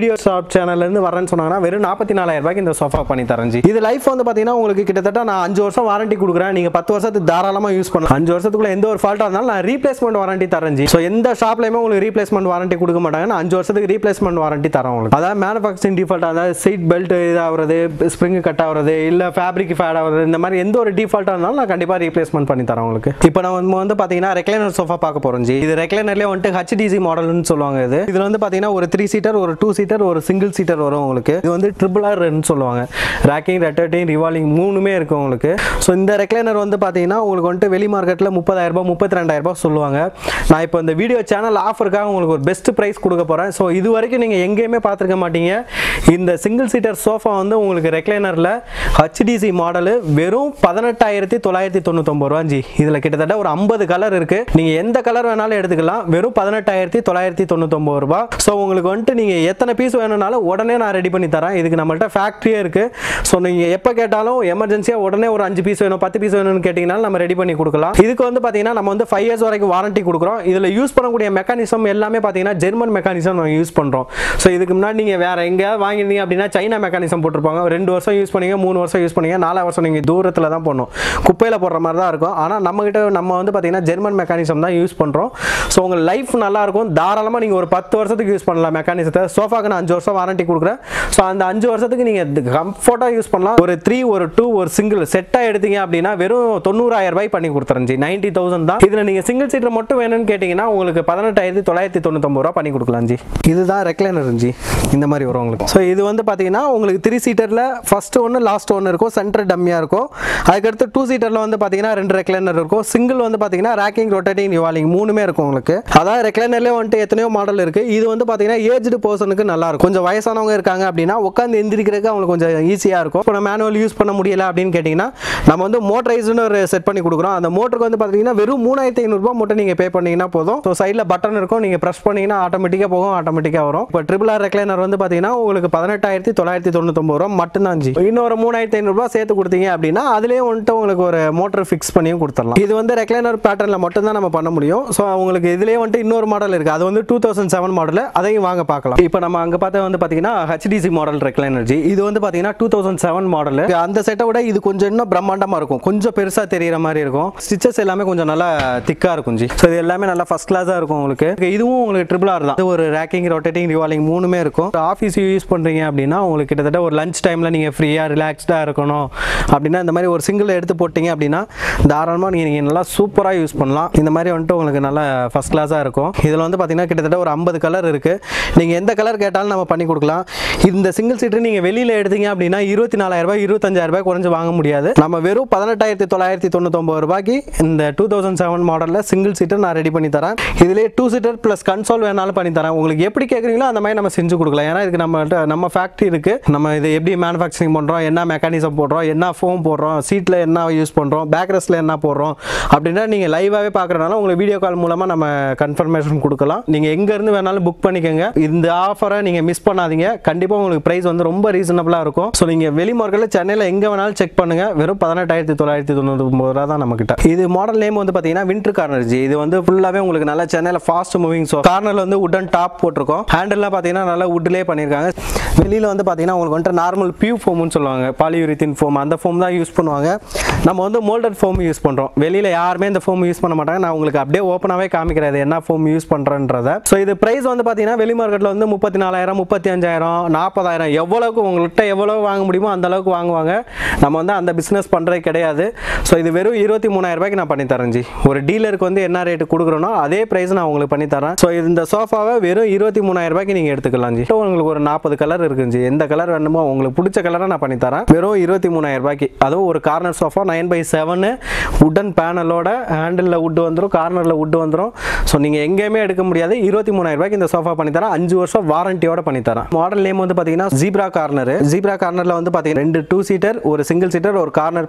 Speaker 1: ஷாப் சேனல்ல இருந்து வரேன்னு சொன்னாங்கன்னா வெறும் நாற்பத்தி நாலாயிரம் ரூபாய்க்கு இந்த சோஃபா பண்ணி தரேன் ஜி இது லைஃப் வந்து பார்த்தீங்கன்னா உங்களுக்கு கிட்டத்தட்ட நான் அஞ்சு வருஷம் வாரண்டி கொடுக்குறேன் நீங்கள் பத்து வருஷத்துக்கு தாராளமாக யூஸ் பண்ணலாம் அஞ்சு வருஷத்துக்குள்ள எந்த ஒரு ஃபால்ட்டாக இருந்தாலும் நான் ரீப்ளேஸ்மெண்ட் வாரண்டி தரேன் ஜி ஸோ எந்த ஷாப்லையுமே உங்களுக்கு ரீப்ளேஸ்மெண்ட் வாரண்டி கொடுக்க மாட்டாங்க நான் அஞ்சு வருஷத்துக்கு ரீப்ளேஸ்மெண்ட் வாரண்டி தரேன் உங்களுக்கு அதாவது மேனுஃபேக்சரிங் டிஃபால்ட் அதாவது சீட் பெல்ட் இதாகிறது ஸ்ப்ரிங் கட் ஆகுறது இல்லை ஃபேப்ரிக் ஃபேட் ஆகுறது இந்த மாதிரி எந்த ஒரு டிஃபால்ட்டாக இருந்தாலும் நான் கண்டிப்பாக ரீப்ளேஸ்மெண்ட் பண்ணி தரேன் உங்களுக்கு இப்போ நான் வந்து வந்து பார்த்தீங்கன்னா ரெக்லைனர் சோஃபா பார்க்க போகிறோம் ஜி இது ரெக்லைனர்லேயே வந்துட்டு ஹச்டிசி மாடல்னு சொல்லுவாங்க இது இதில் வந்து பார்த்தீங்கன்னா ஒரு த்ரீ சீட்டர் ஒரு டூ சீட்டர் ஒரு சிங்கிள் சீட்டர் வரும் உங்களுக்கு இது வந்து ட்ரிபிள் ஆர்னு சொல்லுவாங்க ரேக்கிங் ரெட்டர்டிங் ரிவால்விங் மூணுமே இருக்கும் உங்களுக்கு ஸோ இந்த ரெக்லைனர் வந்து பார்த்தீங்கன்னா உங்களுக்கு வந்துட்டு வெளி மார்க்கெட்டில் முப்பதாயிரம் ரூபாய் முப்பத்தி ரெண்டாயிரம் ரூபாய் சொல்லுவாங்க நான் இப்போ இந்த வீடியோ சேனல் ஆஃபருக்காக உங்களுக்கு ஒரு பெஸ்ட் ப்ரைஸ் கொடுக்க போகிறேன் ஸோ இது வரைக்கும் நீங்கள் எங்கேயுமே பார்த்துருக்க மாட்டீங்க இந்த சிங்கிள் சீட்டர் சோஃபா வந்து உங்களுக்கு ரெக்லைனரில் ஹச்டிசி மாடலு வெறும் பதினெட்டாயிரத்தி தொள்ளாயிரத்தி தொண்ணூத்தொம்பது ரூபா ஜி இதில் கிட்டத்தட்ட ஒரு ஐம்பது கலர் இருக்குது நீங்கள் எந்த கலர் வேணாலும் எடுத்துக்கலாம் வெறும் பதினெட்டாயிரத்தி தொள்ளாயிரத்தி தொண்ணூத்தொம்பது ரூபா ஸோ உங்களுக்கு வந்துட்டு நீங்கள் எத்தனை பீஸ் வேணும்னாலும் உடனே நான் ரெடி பண்ணி தரேன் இதுக்கு நம்மள்ட்ட ஃபேக்ட்ரியே இருக்குது ஸோ நீங்கள் எப்போ கேட்டாலும் எமர்ஜென்சியாக உடனே ஒரு அஞ்சு பீஸ் வேணும் பத்து பீஸ் வேணும்னு கேட்டிங்கன்னா நம்ம ரெடி பண்ணி கொடுக்கலாம் இதுக்கு வந்து பார்த்தீங்கன்னா நம்ம வந்து ஃபைவ் இயர்ஸ் வரைக்கும் வாரண்டி கொடுக்குறோம் இதில் யூஸ் பண்ணக்கூடிய மெக்கானிசம் எல்லாமே பார்த்தீங்கன்னா ஜெர்மன் மெக்கானிசம் நம்ம யூஸ் பண்ணுறோம் ஸோ இதுக்கு முன்னாடி நீங்கள் வேறு எங்கேயாவது வாங்கிருந்தீங்க அப்படின்னா சைனா மெக்கானிசம் போட்டிருப்பாங்க ரெண்டு வருஷம் யூஸ் பண்ணீங்க மூணு வருஷம் யூஸ் பண்ணீங்க நாலு வருஷம் நீங்கள் தூரத்தில் தான் போடணும் குப்பையில் போடுற மாதிரி தான் இருக்கும் ஆனால் நம்மகிட்ட நம்ம வந்து பார்த்தீங்கன்னா ஜெர்மன் மெக்கானிசம் தான் யூஸ் பண்ணுறோம் ஸோ உங்கள் லைஃப் நல்லா இருக்கும் தாராளமாக நீங்கள் ஒரு பத்து வருஷத்துக்கு யூஸ் பண்ணலாம் மெக்கானிசத்தை சோஃபாக்கு நான் அஞ்சு வருஷம் வாரண்டி கொடுக்குறேன் ஸோ அந்த அஞ்சு வருஷத்துக்கு நீங்கள் கம்ஃபர்ட்டாக யூஸ் பண்ணலாம் ஒரு த்ரீ ஒரு டூ ஒரு சிங்கிள் செட்டாக எடுத்தீங்க அப்படின்னா வெறும் தொண்ணூறாயிரம் ரூபாய் பண்ணி கொடுத்துறேன் ஜி நைன்டி தௌசண்ட் தான் இதில் நீங்கள் சிங்கிள் சீட்டர் மட்டும் வேணும்னு கேட்டிங்கன்னா உங்களுக்கு பதினெட்டாயிரத்தி தொள்ளாயிரத்தி தொண்ணூத்தொம்பது ரூபா பண்ணி கொடுக்கலாம் ஜி இதுதான் ரெக்லைனர் ஜி இந்த மாதிரி வரும் உங்களுக்கு ஸோ இது வந்து பார்த்தீங்கன்னா உங்களுக்கு த்ரீ சீட்டரில் ஃபர்ஸ்ட் ஒன்று லாஸ்ட் ஒன்று இருக்கும் சென்டர் டம்மியாக இருக்கும் அதுக்கடுத்து டூ சீட்டரில் வந்து பார்த்தீங்கன்னா ரெண்டு ரெக்லைனர் இருக்கும் சிங்கிள் வந்து பார்த்தீங்கன்னா ரேக்கிங் ரொட்டேட்டிங் ரிவாலிங் மூணுமே இருக்கும் உங்களுக்கு அதாவது ரெக்லைனர்லேயே வந்துட்டு எத்தனையோ மாடல் இருக்குது இது வந்து பார்த்தீங்கன்னா ஏஜ்டு பர்சனுக்கு நல்லா இருக்கும் கொஞ்சம் வயசானவங்க இருக்காங்க அப்படின்னா உட்காந்து எந்திரிக்கிறதுக்கு அவங்களுக்கு கொஞ்சம் ஈஸியாக இருக்கும் இப்போ மேனுவல் யூஸ் பண்ண முடியல அப்படின்னு கேட்டிங்கன்னா நம்ம வந்து மோட்டரைஸ்னு ஒரு செட் பண்ணி கொடுக்குறோம் அந்த மோட்டருக்கு வந்து பார்த்தீங்கன்னா வெறும் மூணாயிரத்தி ஐநூறுரூபா மட்டும் நீங்கள் பே பண்ணீங்கன்னா போதும் ஸோ சைடில் பட்டன் இருக்கும் நீங்கள் ப்ரெஸ் பண்ணீங்கன்னா ஆட்டோமேட்டிக்காக போகும் ஆட்டோமேட்டிக்காக வரும் இப்போ ட்ரிபிள் ஆர் ரெக்லைனர் வந்து பார்த்தீங்கன்னா உங்களுக்கு பதினெட்டாயிரத்தி தொள்ளாயிரத்தி தொண்ணூத்தொம்பது ரூபா மட்டும்தான் ஜி இன்னொரு மூணாயிரத்தி ஐநூறுரூவா சேர்த்து கொடுத்தீங்க அப்படின்னா அதுலேயே வந்துட்டு உங்களுக்கு ஒரு மோட்டர் ஃபிக்ஸ் பண்ணியும் கொடுத்துடலாம் இது வந்து ரெக்லைனர் பேட்டர்னில் மட்டும்தான் நம்ம பண்ண முடியும் ஸோ உங்களுக்கு இதுலேயே வந்துட்டு இன்னொரு மாடல் இருக்குது அது வந்து டூ தௌசண்ட் செவன் மாடல் அதையும் வாங்க பார்க்கலாம் இப்போ நம்ம அங்கே பார்த்தா வந்து பார்த்தீங்கன்னா ஹெச்டிசி மாடல் ரெக்லைனர்ஜி இது வந்து பார்த்தீங்கன்னா டூ தௌசண்ட் செவன் மாடல் அந்த செட்டை விட இது கொஞ்சம் இன்னும் பிரம்மாண்டமாக இருக்கும் கொஞ்சம் பெருசாக தெரியிற மாதிரி இருக்கும் ஸ்டிச்சஸ் எல்லாமே கொஞ்சம் நல்லா திக்காக இருக்கும் ஜி ஸோ இது எல்லாமே நல்லா ஃபஸ்ட் கிளாஸாக இருக்கும் உங்களுக்கு இதுவும் உங்களுக்கு ட்ரிபிள் ஆர் தான் இது ஒரு ரேக்கிங் ரொட்டேட்டிங் ரிவாலிங் மூணுமே இருக்கும் ஆஃபீஸ் யூஸ் பண்ணுறீங்க அப்படின்னா உங்களுக்கு கிட்டத்தட்ட ஒரு லஞ்ச் டைமில் நீங்கள் ஃப்ரீயாக ரிலாக்ஸ்டாக இருக்கணும் அப்படின்னா இந்த மாதிரி ஒரு சிங்கிள் எடுத்து போட்டிங்க அப்படின்னா தாராளமாக நீங்கள் நீங்கள் நல்லா சூப்பராக யூஸ் பண்ணலாம் இந்த மாதிரி வந்துட்டு உங்களுக்கு நல்லா ஃபஸ்ட் கிளாஸாக இருக்கும் இதில் வந்து பார்த்தீங்கன்னா கிட்டத்தட்ட ஒரு ஐம்பது கலர் இருக்குது நீங்கள் எந்த கலர் கேட்டாலும் நம்ம பண்ணி கொடுக்கலாம் இந்த சிங்கிள் சீட்டர் நீங்கள் வெளியில் எடுத்தீங்க அப்படின்னா இருபத்தி நாலாயிரம் ரூபாய் இருபத்தஞ்சாயிரம் ரூபாய் குறைஞ்சு வாங்க முடியாது நம்ம வெறும் பதினெட்டாயிரத்தி தொள்ளாயிரத்தி தொண்ணூத்தொம்பது ரூபாய்க்கு இந்த டூ தௌசண்ட் செவன் மாடலில் சிங்கிள் சீட்டர் நான் ரெடி பண்ணி தரேன் இதிலே டூ சீட்டர் ப்ளஸ் கன்சோல் வேணாலும் பண்ணி தரேன் உங்களுக்கு எப்படி கேட்குறீங்களோ அந்த மாதிரி நம்ம செஞ்சு கொடுக்கலாம் ஏன்னா இதுக்கு நம்ம நம்ம ஃபேக்ட்ரி இருக்குது நம்ம இது எப்படி மேனுஃபேக்சரிங் பண்ணுறோம் என்ன மெக்கானிசம் போடுறோம் என்ன ஃபோம் போடுறோம் சீட்டில் என்ன யூஸ் பண்ணுறோம் பேக் ரெஸ்ட்டில் என்ன போடுறோம் அப்படின்னா நீங்கள் லைவாகவே பார்க்குறதுனால உங்களுக்கு வீடியோ கால் மூலமாக நம்ம கன்ஃபர்மேஷன் கொடுக்கலாம் நீங்கள் எங்கேருந்து வேணாலும் புக் பண்ணிக்கோங்க இந்த ஆஃபரை நீங்கள் மிஸ் பண்ணாதீங்க கண்டிப்பாக உங்களுக்கு ப்ரைஸ் வந்து ரொம்ப ரீசனபிளாக இருக்கும் ஸோ நீங்கள் வெளி மார்க்கெட்டில் சென்னையில் எங்கே வேணாலும் செக் பண்ணுங்கள் வெறும் பதினெட்டாயிரத்தி தொள்ளாயிரத்தி தொண்ணூறு ரூபா தான் நம்மக்கிட்ட இது மாடல் நேம் வந்து பார்த்தீங்கன்னா வின்டர் கார்னர்ஜி இது வந்து ஃபுல்லாகவே உங்களுக்கு நல்லா சென்னையில் ஃபாஸ்ட் மூவிங் ஸோ கார்னரில் வந்து உட்டன் டாப் போட்டிருக்கோம் ஹேண்டல்லாம் பார்த்தீங்கன்னா நல்லா உட்லேயே பண்ணியிருக்காங்க வெளியில் வந்து பார்த்தீங்கன்னா உங்களுக்கு வந்துட்டு நார்மல் பியூ ஃபோம்னு சொல்லுவாங்க பாலியூரித்தின் ஃபோம் அந்த ஃபோம் தான் யூஸ் பண்ணுவாங்க நம்ம வந்து மோல்டட் ஃபோம் யூஸ் பண்ணுறோம் வெளியில் யாருமே இந்த ஃபோம் யூஸ் பண்ண மாட்டாங்க நான் உங்களுக்கு அப்படியே ஓப்பனாகவே காமிக்கிறது என்ன ஃபோம் யூஸ் பண்ணுறன்றத ஸோ இது ப்ரைஸ் வந்து பார்த்தீங்கன்னா வெளி மார்க்கெட்டில் வந்து முப்பத்தி நாலாயிரம் முப்பத்தி அஞ்சாயிரம் நாற்பதாயிரம் எவ்வளோக்கு உங்கள்கிட்ட எவ்வளோ வாங்க முடியுமோ அந்த அளவுக்கு வாங்குவாங்க நம்ம வந்து அந்த பிஸ்னஸ் பண்ணுறது கிடையாது ஸோ இது வெறும் இருபத்தி மூணாயிரம் ரூபாய்க்கு நான் பண்ணி தரேன் ஜி ஒரு டீலருக்கு வந்து என்ன ரேட்டு கொடுக்குறோனோ அதே ப்ரைஸ் நான் உங்களுக்கு பண்ணி தரேன் ஸோ இந்த சோஃபாவை வெறும் இருபத்தி மூணாயிரம் ரூபாய்க்கு நீங்கள் எடுத்துக்கலாம் ஜி உங்களுக்கு ஒரு நாற்பது கலர் இருக்குங்க ஜி எந்த கலர் வேணுமோ உங்களுக்கு பிடிச்ச கலரை நான் பண்ணி தரேன் வெறும் இருபத்தி மூணாயிரம் ரூபாய்க்கு அதுவும் ஒரு corner sofa nine by seven wooden பேனலோட ஹேண்டிலில் உட் வந்துடும் கார்னரில் உட் வந்துடும் ஸோ நீங்கள் எங்கேயுமே எடுக்க முடியாது இருபத்தி மூணாயிரம் ரூபாய்க்கு இந்த சோஃபா பண்ணி தரேன் அஞ்சு வருஷம் வாரண்டியோட பண்ணி தரேன் மாடல் நேம் வந்து பார்த்தீங்கன்னா ஜீப்ரா கார்னர் ஜீப்ரா கார்னரில் வந்து பார்த்தீங்கன்னா ரெண்டு டூ சீட்டர் ஒரு சிங்கிள் சீட்டர் ஒரு கார்னர்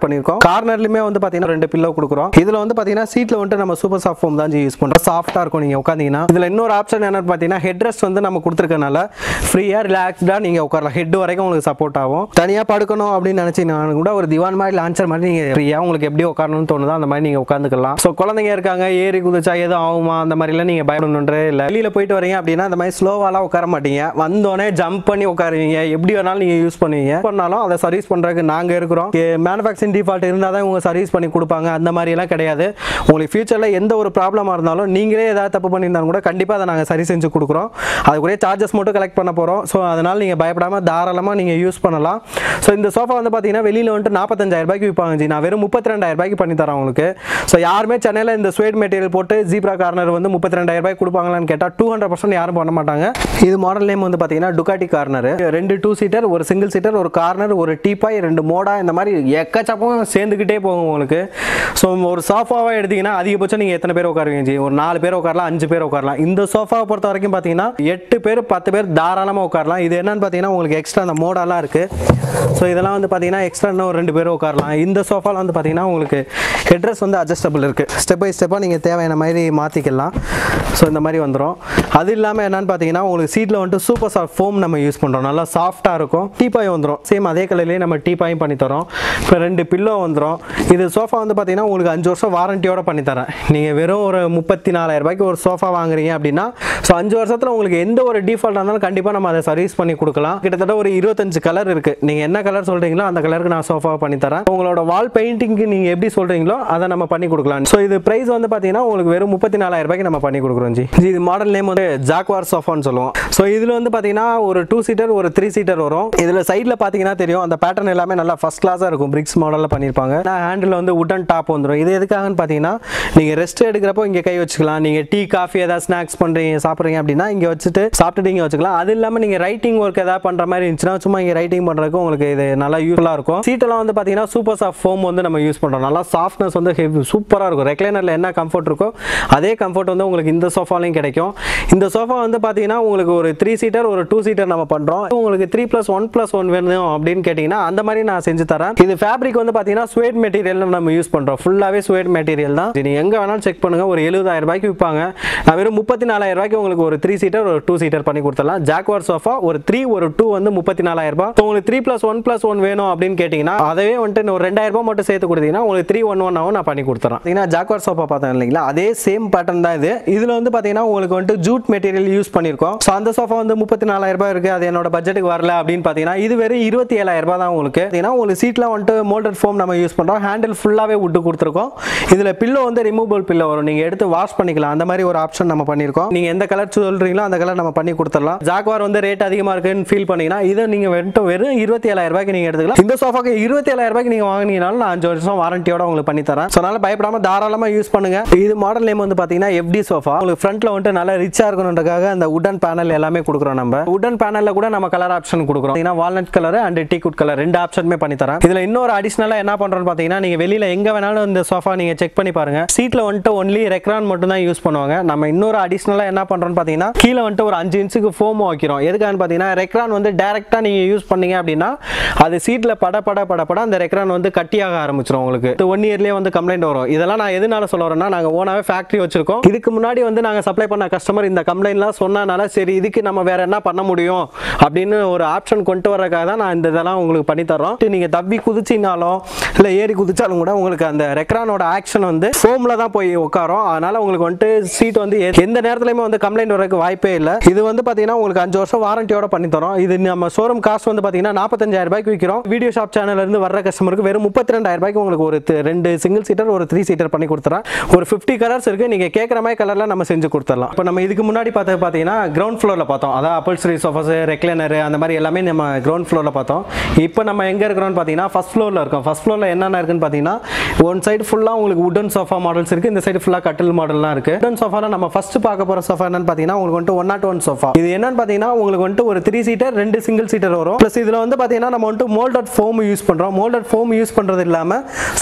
Speaker 1: பண்ணியிருக்கோம் கார்னர்லையுமே வந்து பார்த்தீங்கன்னா ரெண்டு பில்லோ கொடுக்குறோம் இதில் வந்து பார்த்தீங்கன்னா சீட்டில் வந்துட்டு நம்ம சூப்பர் சாஃப்ட் ஃபோம் தான் யூஸ் பண்ணுறோம் சாஃப்டாக இருக்கும் நீங்கள் உட்காந்தீங்கன்னா இதில் இன்னொரு ஆப்ஷன் என்னன்னு பார்த்தீங்கன்னா ஹெட் ரெஸ்ட் வந்து நம்ம கொடுத்துருக்கனால ஃப்ரீயாக ரிலாக்ஸ்டாக நீங்கள் உட்காரலாம் ஹெட் வரைக்கும் உங்களுக்கு சப்போர்ட் ஆகும் தனியாக படுக்கணும் அப்படின்னு நினச்சிங்கன்னா கூட ஒரு திவான் மாதிரி லான்ச்சர் மாதிரி நீங்கள் ஃப்ரீயாக உங்களுக்கு எப்படி உட்காரணும்னு தோணுதோ அந்த மாதிரி நீங்கள் உட்காந்துக்கலாம் ஸோ குழந்தைங்க இருக்காங்க ஏறி குதிச்சா எதுவும் ஆகுமா அந்த மாதிரிலாம் நீங்கள் பயப்படணுன்றே இல்லை வெளியில் போயிட்டு வரீங்க அப்படின்னா அந்த மாதிரி ஸ்லோவாலாம் உட்கார மாட்டீங்க வந்தோடனே ஜம்ப் பண்ணி உட்காருவீங்க எப்படி வேணாலும் நீங்கள் யூஸ் பண்ணுவீங்க பண்ணாலும் அதை சர்வீஸ் பண்ணுறதுக்கு நாங்கள் இருக்கிறோம் மேனுஃபேக்சரிங் டிஃபால்ட் இருந்தால் தான் இவங்க சர்வீஸ் பண்ணி கொடுப்பாங்க அந்த மாதிரிலாம் கிடையாது உங்களுக்கு ஃபியூச்சரில் எந்த ஒரு ப்ராப்ளமாக இருந்தாலும் நீங்களே ஏதாவது தப்பு பண்ணியிருந்தாலும் கூட கண்டிப்பாக அதை நாங்கள் சரி செஞ்சு கொடுக்குறோம் அதுக்குரிய சார்ஜஸ் மட்டும் கலெக்ட் பண்ண போகிறோம் ஸோ அதனால் நீங்கள் பயப்படாமல் தாராளமாக நீங்கள் யூஸ் பண்ணலாம் ஸோ இந்த சோஃபா வந்து பார்த்தீங்கன்னா வெளியில் வந்துட்டு நாற்பத்தஞ்சாயிரம் ரூபாய்க்கு விற்பாங்க ஜி நான் வெறும் முப்பத்தி ரெண்டாயிரம் ரூபாய்க்கு பண்ணி தரேன் உங்களுக்கு ஸோ யாருமே சென்னையில் இந்த ஸ்வேட் மெட்டீரியல் போட்டு ஜீப்ரா கார்னர் வந்து முப்பத்தி ரெண்டாயிரம் ரூபாய் கொடுப்பாங்களான்னு கேட்டால் டூ ஹண்ட்ரட் பர்சன்ட் யாரும் பண்ண மாட்டாங்க இது மாடல் நேம் வந்து பார்த்தீங்கன்னா டுகாட்டி கார்னர் ரெண்டு டூ சீட்டர் ஒரு சிங்கிள் சீட்டர் ஒரு கார்னர் ஒரு டீப்பாய் ரெண்டு மோடா இந்த மாதிரி எக்கச்சக்கம் சேர்ந்துக்கிட்டே போகும் உங்களுக்கு ஸோ ஒரு சோஃபாவாக எடுத்தீங்கன்னா அதிகபட்சம் நீங்கள் எத்தனை பேர் உட்காருவீங்க ஜி ஒரு நாலு பேர் உட்காரலாம் அஞ்சு பேர் உட்காரலாம் இந்த சோஃபாவை பொறுத்த வரைக்கும் பார்த்தீங்கன்னா எட்டு பேர் பத்து பேர் தாராளமாக உட்காரலாம் இது என்னன்னு பார்த்தீங்கன்னா உங்களுக்கு எக்ஸ்ட்ரா அந்த மோடாலாம் இருக்குது ஸோ இதெல்லாம் வந்து பார்த்தீங்கன்னா எக்ஸ்ட்ரா இன்னும் ஒரு ரெண்டு பேர் உட்காரலாம் இந்த சோஃபாவில் வந்து பார்த்தீங்கன்னா உங்களுக்கு ஹெட்ரஸ் வந்து அட்ஜஸ்டபிள் இருக்குது ஸ்டெப் பை ஸ்டெப்பாக நீங்கள் தேவையான மாதிரி மாற்றிக்கலாம் ஸோ இந்த மாதிரி வந்துடும் அது இல்லாமல் என்னன்னு பார்த்தீங்கன்னா உங்களுக்கு சீட்டில் வந்துட்டு சூப்பர் சாஃப்ட் ஃபோம் நம்ம யூஸ் பண்ணுறோம் நல்லா சாஃப்டாக இருக்கும் டீப்பாய் வந்துடும் சேம் அதே கலர்லேயே நம்ம டீப்பாயும் பண்ணி தரோம் இப்போ ரெண்டு பில்லோ வந்துடும் இது சோஃபா வந்து பார்த்தீங்கன்னா உங்களுக்கு அஞ்சு வருஷம் வாரண்டியோட பண்ணி தரேன் நீங்கள் வெறும் ஒரு முப்பத்தி நாலாயிரம் ரூபாய்க்கு ஒரு சோஃபா வாங்குறீங்க அப்படின்னா ஸோ அஞ்சு வருஷத்தில் உங்களுக்கு எந்த ஒரு டிஃபால்ட்டாக இருந்தாலும் கண்டிப்பாக நம்ம அதை சர்வீஸ் பண்ணி கொடுக்கலாம் கிட்டத்தட்ட ஒரு இருபத்தஞ்சு கலர் இருக்குது நீங்கள் என்ன கலர் சொல்கிறீங்களோ அந்த கலருக்கு நான் சோஃபா பண்ணி தரேன் உங்களோட வால் பெயிண்டிங்க்கு நீங்கள் எப்படி சொல்கிறீங்களோ அதை நம்ம பண்ணி கொடுக்கலாம் ஸோ இது ப்ரைஸ் வந்து பார்த்தீங்கன்னா உங்களுக்கு வெறும் முப்பத்தி நாலாயிரம் ரூபாய்க்கு நம்ம பண்ணி கொடுக்குறோம் ஜி ஜி, இது மாடல் நேம் வந்து ஜாக்வார் சோஃபான்னு சொல்லுவோம் ஸோ இதில் வந்து பார்த்தீங்கன்னா ஒரு டூ சீட்டர் ஒரு த்ரீ சீட்டர் வரும் இதில் சைடில் பார்த்தீங்கன்னா தெரியும் அந்த பேட்டர்ன் எல்லாமே நல்லா ஃபஸ்ட் கிளாஸாக இருக்கும் பிரிக்ஸ் மாடலில் பண்ணியிருப்பாங்க ஹேண்டில் வந்து உட்டன் டாப் வந்துடும் இது எதுக்காகன்னு பார்த்தீங்கன்னா நீங்கள் ரெஸ்ட் எடுக்கிறப்போ இங்கே கை வச்சுக்கலாம் நீங்கள் டீ காஃபி ஏதாவது ஸ்நாக்ஸ் பண்ணுறீங்க சாப்பிட்றீங்க அப்படின்னா இங்கே வச்சுட்டு சாப்பிட்டுட்டு இங்கே வச்சுக்கலாம் அது இல்லாமல் நீங்கள் ரைட்டிங் ஒர்க் ஏதாவது பண்ணுற மாதிரி இருந்துச்சுன்னா சும்மா இங்கே ரைட்டிங் பண்ணுறதுக்கு உங்களுக்கு இது நல்லா யூஸ்ஃபுல்லாக இருக்கும் சீட்டெல்லாம் வந்து பார்த்தீங்கன்னா சூப்பர் சாஃப்ட் ஃபோம் வந்து நம்ம யூஸ் பண்ணுறோம் நல்லா சாஃப்ட்னஸ் வந்து ஹெவி சூப்பராக இருக்கும் ரெக்லைனரில் என்ன கம்ஃபர்ட் இருக்கோ அதே கம்ஃபர்ட் வந்து உங்களுக்கு இந்த சோஃபாலையும் கிடைக்கும் இந்த சோஃபா வந்து பார்த்தீங்கன்னா உங்களுக்கு ஒரு த்ரீ சீட்டர் ஒரு டூ சீட்டர் நம்ம பண்ணுறோம் உங்களுக்கு three plus one plus one வேணும் அப்படின்னு கேட்டிங்கன்னா அந்த மாதிரி நான் செஞ்சு தரேன் இது ஃபேப்ரிக் வந்து பார்த்தீங்கன்னா ஸ்வேட் மெட்டீரியல் நம்ம யூஸ் பண்ணுறோம் ஃபுல்லாகவே ஸ்வேட் மெட்டீரியல் தான் இது எங்கே வேணாலும் செக் பண்ணுங்கள் ஒரு எழுபதாயிரம் ரூபாய்க்கு விற்பாங்க நான் வெறும் முப்பத்தி நாலாயிரம் ரூபாய்க்கு உங்களுக்கு ஒரு த்ரீ சீட்டர் ஒரு டூ சீட்டர் பண்ணி கொடுத்துடலாம் ஜாக்வார் சோஃபா ஒரு த்ரீ ஒரு டூ வந்து முப்பத்தி நாலாயிரம் ரூபாய் இப்போ உங்களுக்கு three plus one plus one வேணும் அப்படின்னு கேட்டிங்கன்னா அதவே வந்துட்டு இன்னும் ஒரு ரெண்டாயிரம் ரூபாய் மட்டும் சேர்த்து கொடுத்தீங்கன்னா உங்களுக்கு த்ரீ ஒன் ஒன் ஆகும் நான் பண்ணி கொடுத்துறேன் பார்த்தீங்கன்னா ஜாக்வார் சோஃபா பார்த்தேன் இல்லைங்களா அதே சேம் பேட்டர்ன் தான் இது இதில் வந்து பார்த்தீங்கன்னா உங்களுக்கு வந்துட்டு ஜூட் மெட்டீரியல் யூஸ் பண்ணியிருக்கோம் ஸோ அந்த சோஃபா வந்து முப்பத்தி நாலாயிரம் ரூபாய் இருக்குது அது என்னோட பட்ஜெட்டுக்கு வரல அப்படின்னு பார்த்தீங்கன்னா இது வெறும் இருபத்தி ஏழாயிரம் ரூபாய் தான் உங்களுக்கு பார்த்தீங்கன்னா உங்களுக்கு சீட்லாம் வந்துட்டு மோல்டட் ஃபோம் நம்ம யூஸ் பண்ணுறோம் ஹேண்டில் ஃபுல்லாகவே விட்டு கொடுத்துருக்கோம் இதில் பில்லோ வந்து ரிமூவபிள் பில்லோ வரும் நீங்கள் எடுத்து வாஷ் பண்ணிக்கலாம் அந்த மாதிரி ஒரு ஆப்ஷன் நம்ம பண்ணியிருக்கோம் நீங்கள் எந்த கலர் சொல்கிறீங்களோ அந்த கலர் நம்ம பண்ணி கொடுத்துடலாம் ஜாக்வார் வந்து ரேட் அதிகமாக இருக்குன்னு ஃபீல் பண்ணீங்கன்னா இதை நீங்கள் வந்துட்டு வெறும் இருபத்தி ஏழாயிரம் ரூபாய்க்கு நீங்கள் எடுத்துக்கலாம் இந்த சோஃபாக்கு இருபத்தி ஏழாயிரம் ரூபாய்க்கு நீங்கள் வாங்கினீங்கனாலும் நான் அஞ்சு வருஷம் வாரண்டியோட உங்களுக்கு பண்ணி தரேன் ஸோ அதனால பயப்படாம தாராளமாக யூஸ் பண்ணுங்க இது மாடல் நேம் வந்து பார்த்தீங்கன்னா எஃப்டி சோஃபா உங்களுக்கு ஃப்ரண்ட்ல வந்துட்டு நல்லா ரிச்சா இருக்கணுன்றக்காக அந்த உடன் பேனல் எல்லாமே கொடுக்குறோம் நம்ம உடன் பேனல்ல கூட நம்ம கலர் ஆப்ஷன் கொடுக்குறோம் பார்த்தீங்கன்னா walnut colour and teakwood colour ரெண்டு ஆப்ஷனுமே பண்ணி தரேன் இதுல இன்னொரு அடிஷனலா என்ன பண்றோம்னு பார்த்தீங்கன்னா நீங்க வெளியில எங்க வேணாலும் இந்த சோஃபா நீங்க செக் பண்ணி பாருங்க சீட்ல வந்துட்டு ஒன்லி ரெக்ரான் மட்டும் தான் யூஸ் பண்ணுவாங்க நம்ம இன்னொரு அடிஷனலா என்ன பண்றோம்னு பார்த்தீங்கன்னா கீழே வந்துட்டு ஒரு அஞ்சு இன்ச்சுக்கு ஃபோம் வைக்கிறோம் எதுக்கான்னு பார்த்தீங்கன்னா ரெக்ரான் வந்து டைரக்டா நீங்க யூஸ் பண்ணீங்க அப்படின்னா அது சீட்ல பட பட பட பட அந்த ரெக்ரான் வந்து கட்டியாக ஆரம்பிச்சிடும் உங்களுக்கு ஒன் இயர்லேயே வந்து கம்ப்ளைண்ட் வரும் இதெல்லாம் நான் எதனால சொல்ல வரேன்னா நாங்கள் ஓனாவே ஃபேக்ட்ரி வச்சிருக்கோம் இதுக்கு முன்னாடி வந்து நாங்கள் சப்ளை பண்ண கஸ்டமர் இந்த கம்ப்ளைண்ட்லாம் சொன்னனால சரி இதுக்கு நம்ம வேற என்ன பண்ண முடியும் அப்படின்னு ஒரு ஆப்ஷன் கொண்டு வரக்காக தான் நான் இந்த இதெல்லாம் உங்களுக்கு பண்ணி தரோம் நீங்க தப்பி குதிச்சினாலும் இல்லை ஏறி குதிச்சாலும் கூட உங்களுக்கு அந்த ரெக்ரானோட ஆக்ஷன் வந்து ஃபோமில் தான் போய் உட்காரும் அதனால உங்களுக்கு வந்துட்டு சீட் வந்து எ- எந்த நேரத்துலையுமே வந்து கம்ப்ளைண்ட் வரதுக்கு வாய்ப்பே இல்லை இது வந்து பார்த்தீங்கன்னா உங்களுக்கு அஞ்சு வருஷம் வாரண்டியோட பண்ணி தரோம் இது நம்ம ஷோரூம் காஸ்ட் வந்து பார்த்தீங்கன்னா நாற்பத்தஞ்சாயிரம் ரூபாய்க்கு விற்கிறோம் வீடியோ ஷாப் சேனல்ல இருந்து வர்ற கஸ்டமருக்கு வெறும் முப்பத்தி ரெண்டாயிரம் ரூபாய்க்கு உங்களுக்கு ஒரு தி- ரெண்டு சிங்கிள் சீட்டர் ஒரு த்ரீ சீட்டர் பண்ணி கொடுத்துறேன் ஒரு ஃபிஃப்டி கலர்ஸ் இருக்கு நீங்க கேட்குற மாதிரி கலர்ல நம்ம செஞ்சு கொடுத்துடலாம் இப்போ நம்ம இதுக்கு முன்னாடி பார்த்தது பார்த்தீங்கன்னா கிரவுண்ட் ஃப்ளோரில் பார்த்தோம் அதான் அப்பல்ஸ்ரி சோஃபாஸ் ரெக்லைனர் அந்த மாதிரி எல்லாமே நம்ம கிரவுண்ட் ஃப்ளோரில் பார்த்தோம் இப்போ நம்ம எங்கே இருக்கிறோம்னு பார்த்தீங்கன்னா ஃபர்ஸ்ட் ஃப்ளோரில் இருக்கோம் ஃபர்ஸ்ட் ஃப்ளோரில் என்னென்ன இருக்குன்னு பார்த்தீங்கன்னா ஒன் சைடு ஃபுல்லாக உங்களுக்கு உடன் சோஃபா மாடல்ஸ் இருக்கு இந்த சைடு ஃபுல்லாக கட்டில் மாடல்லாம் இருக்கு உடன் சோஃபால நம்ம ஃபர்ஸ்ட் பார்க்க போகிற சோஃபா என்னன்னு பார்த்தீங்கன்னா உங்களுக்கு வந்துட்டு ஒன் நாட் ஒன் சோஃபா இது என்னன்னு பார்த்தீங்கன்னா உங்களுக்கு வந்துட்டு ஒரு த்ரீ சீட்டர் ரெண்டு சிங்கிள் சீட்டர் வரும் ப்ளஸ் இதில் வந்து பார்த்தீங்கன்னா நம்ம வந்துட்டு மோல்டட் ஃபோம் யூஸ் பண்ணுறோம் மோல்டட் ஃபோம் யூஸ் பண்ணுறது இல்லாமல்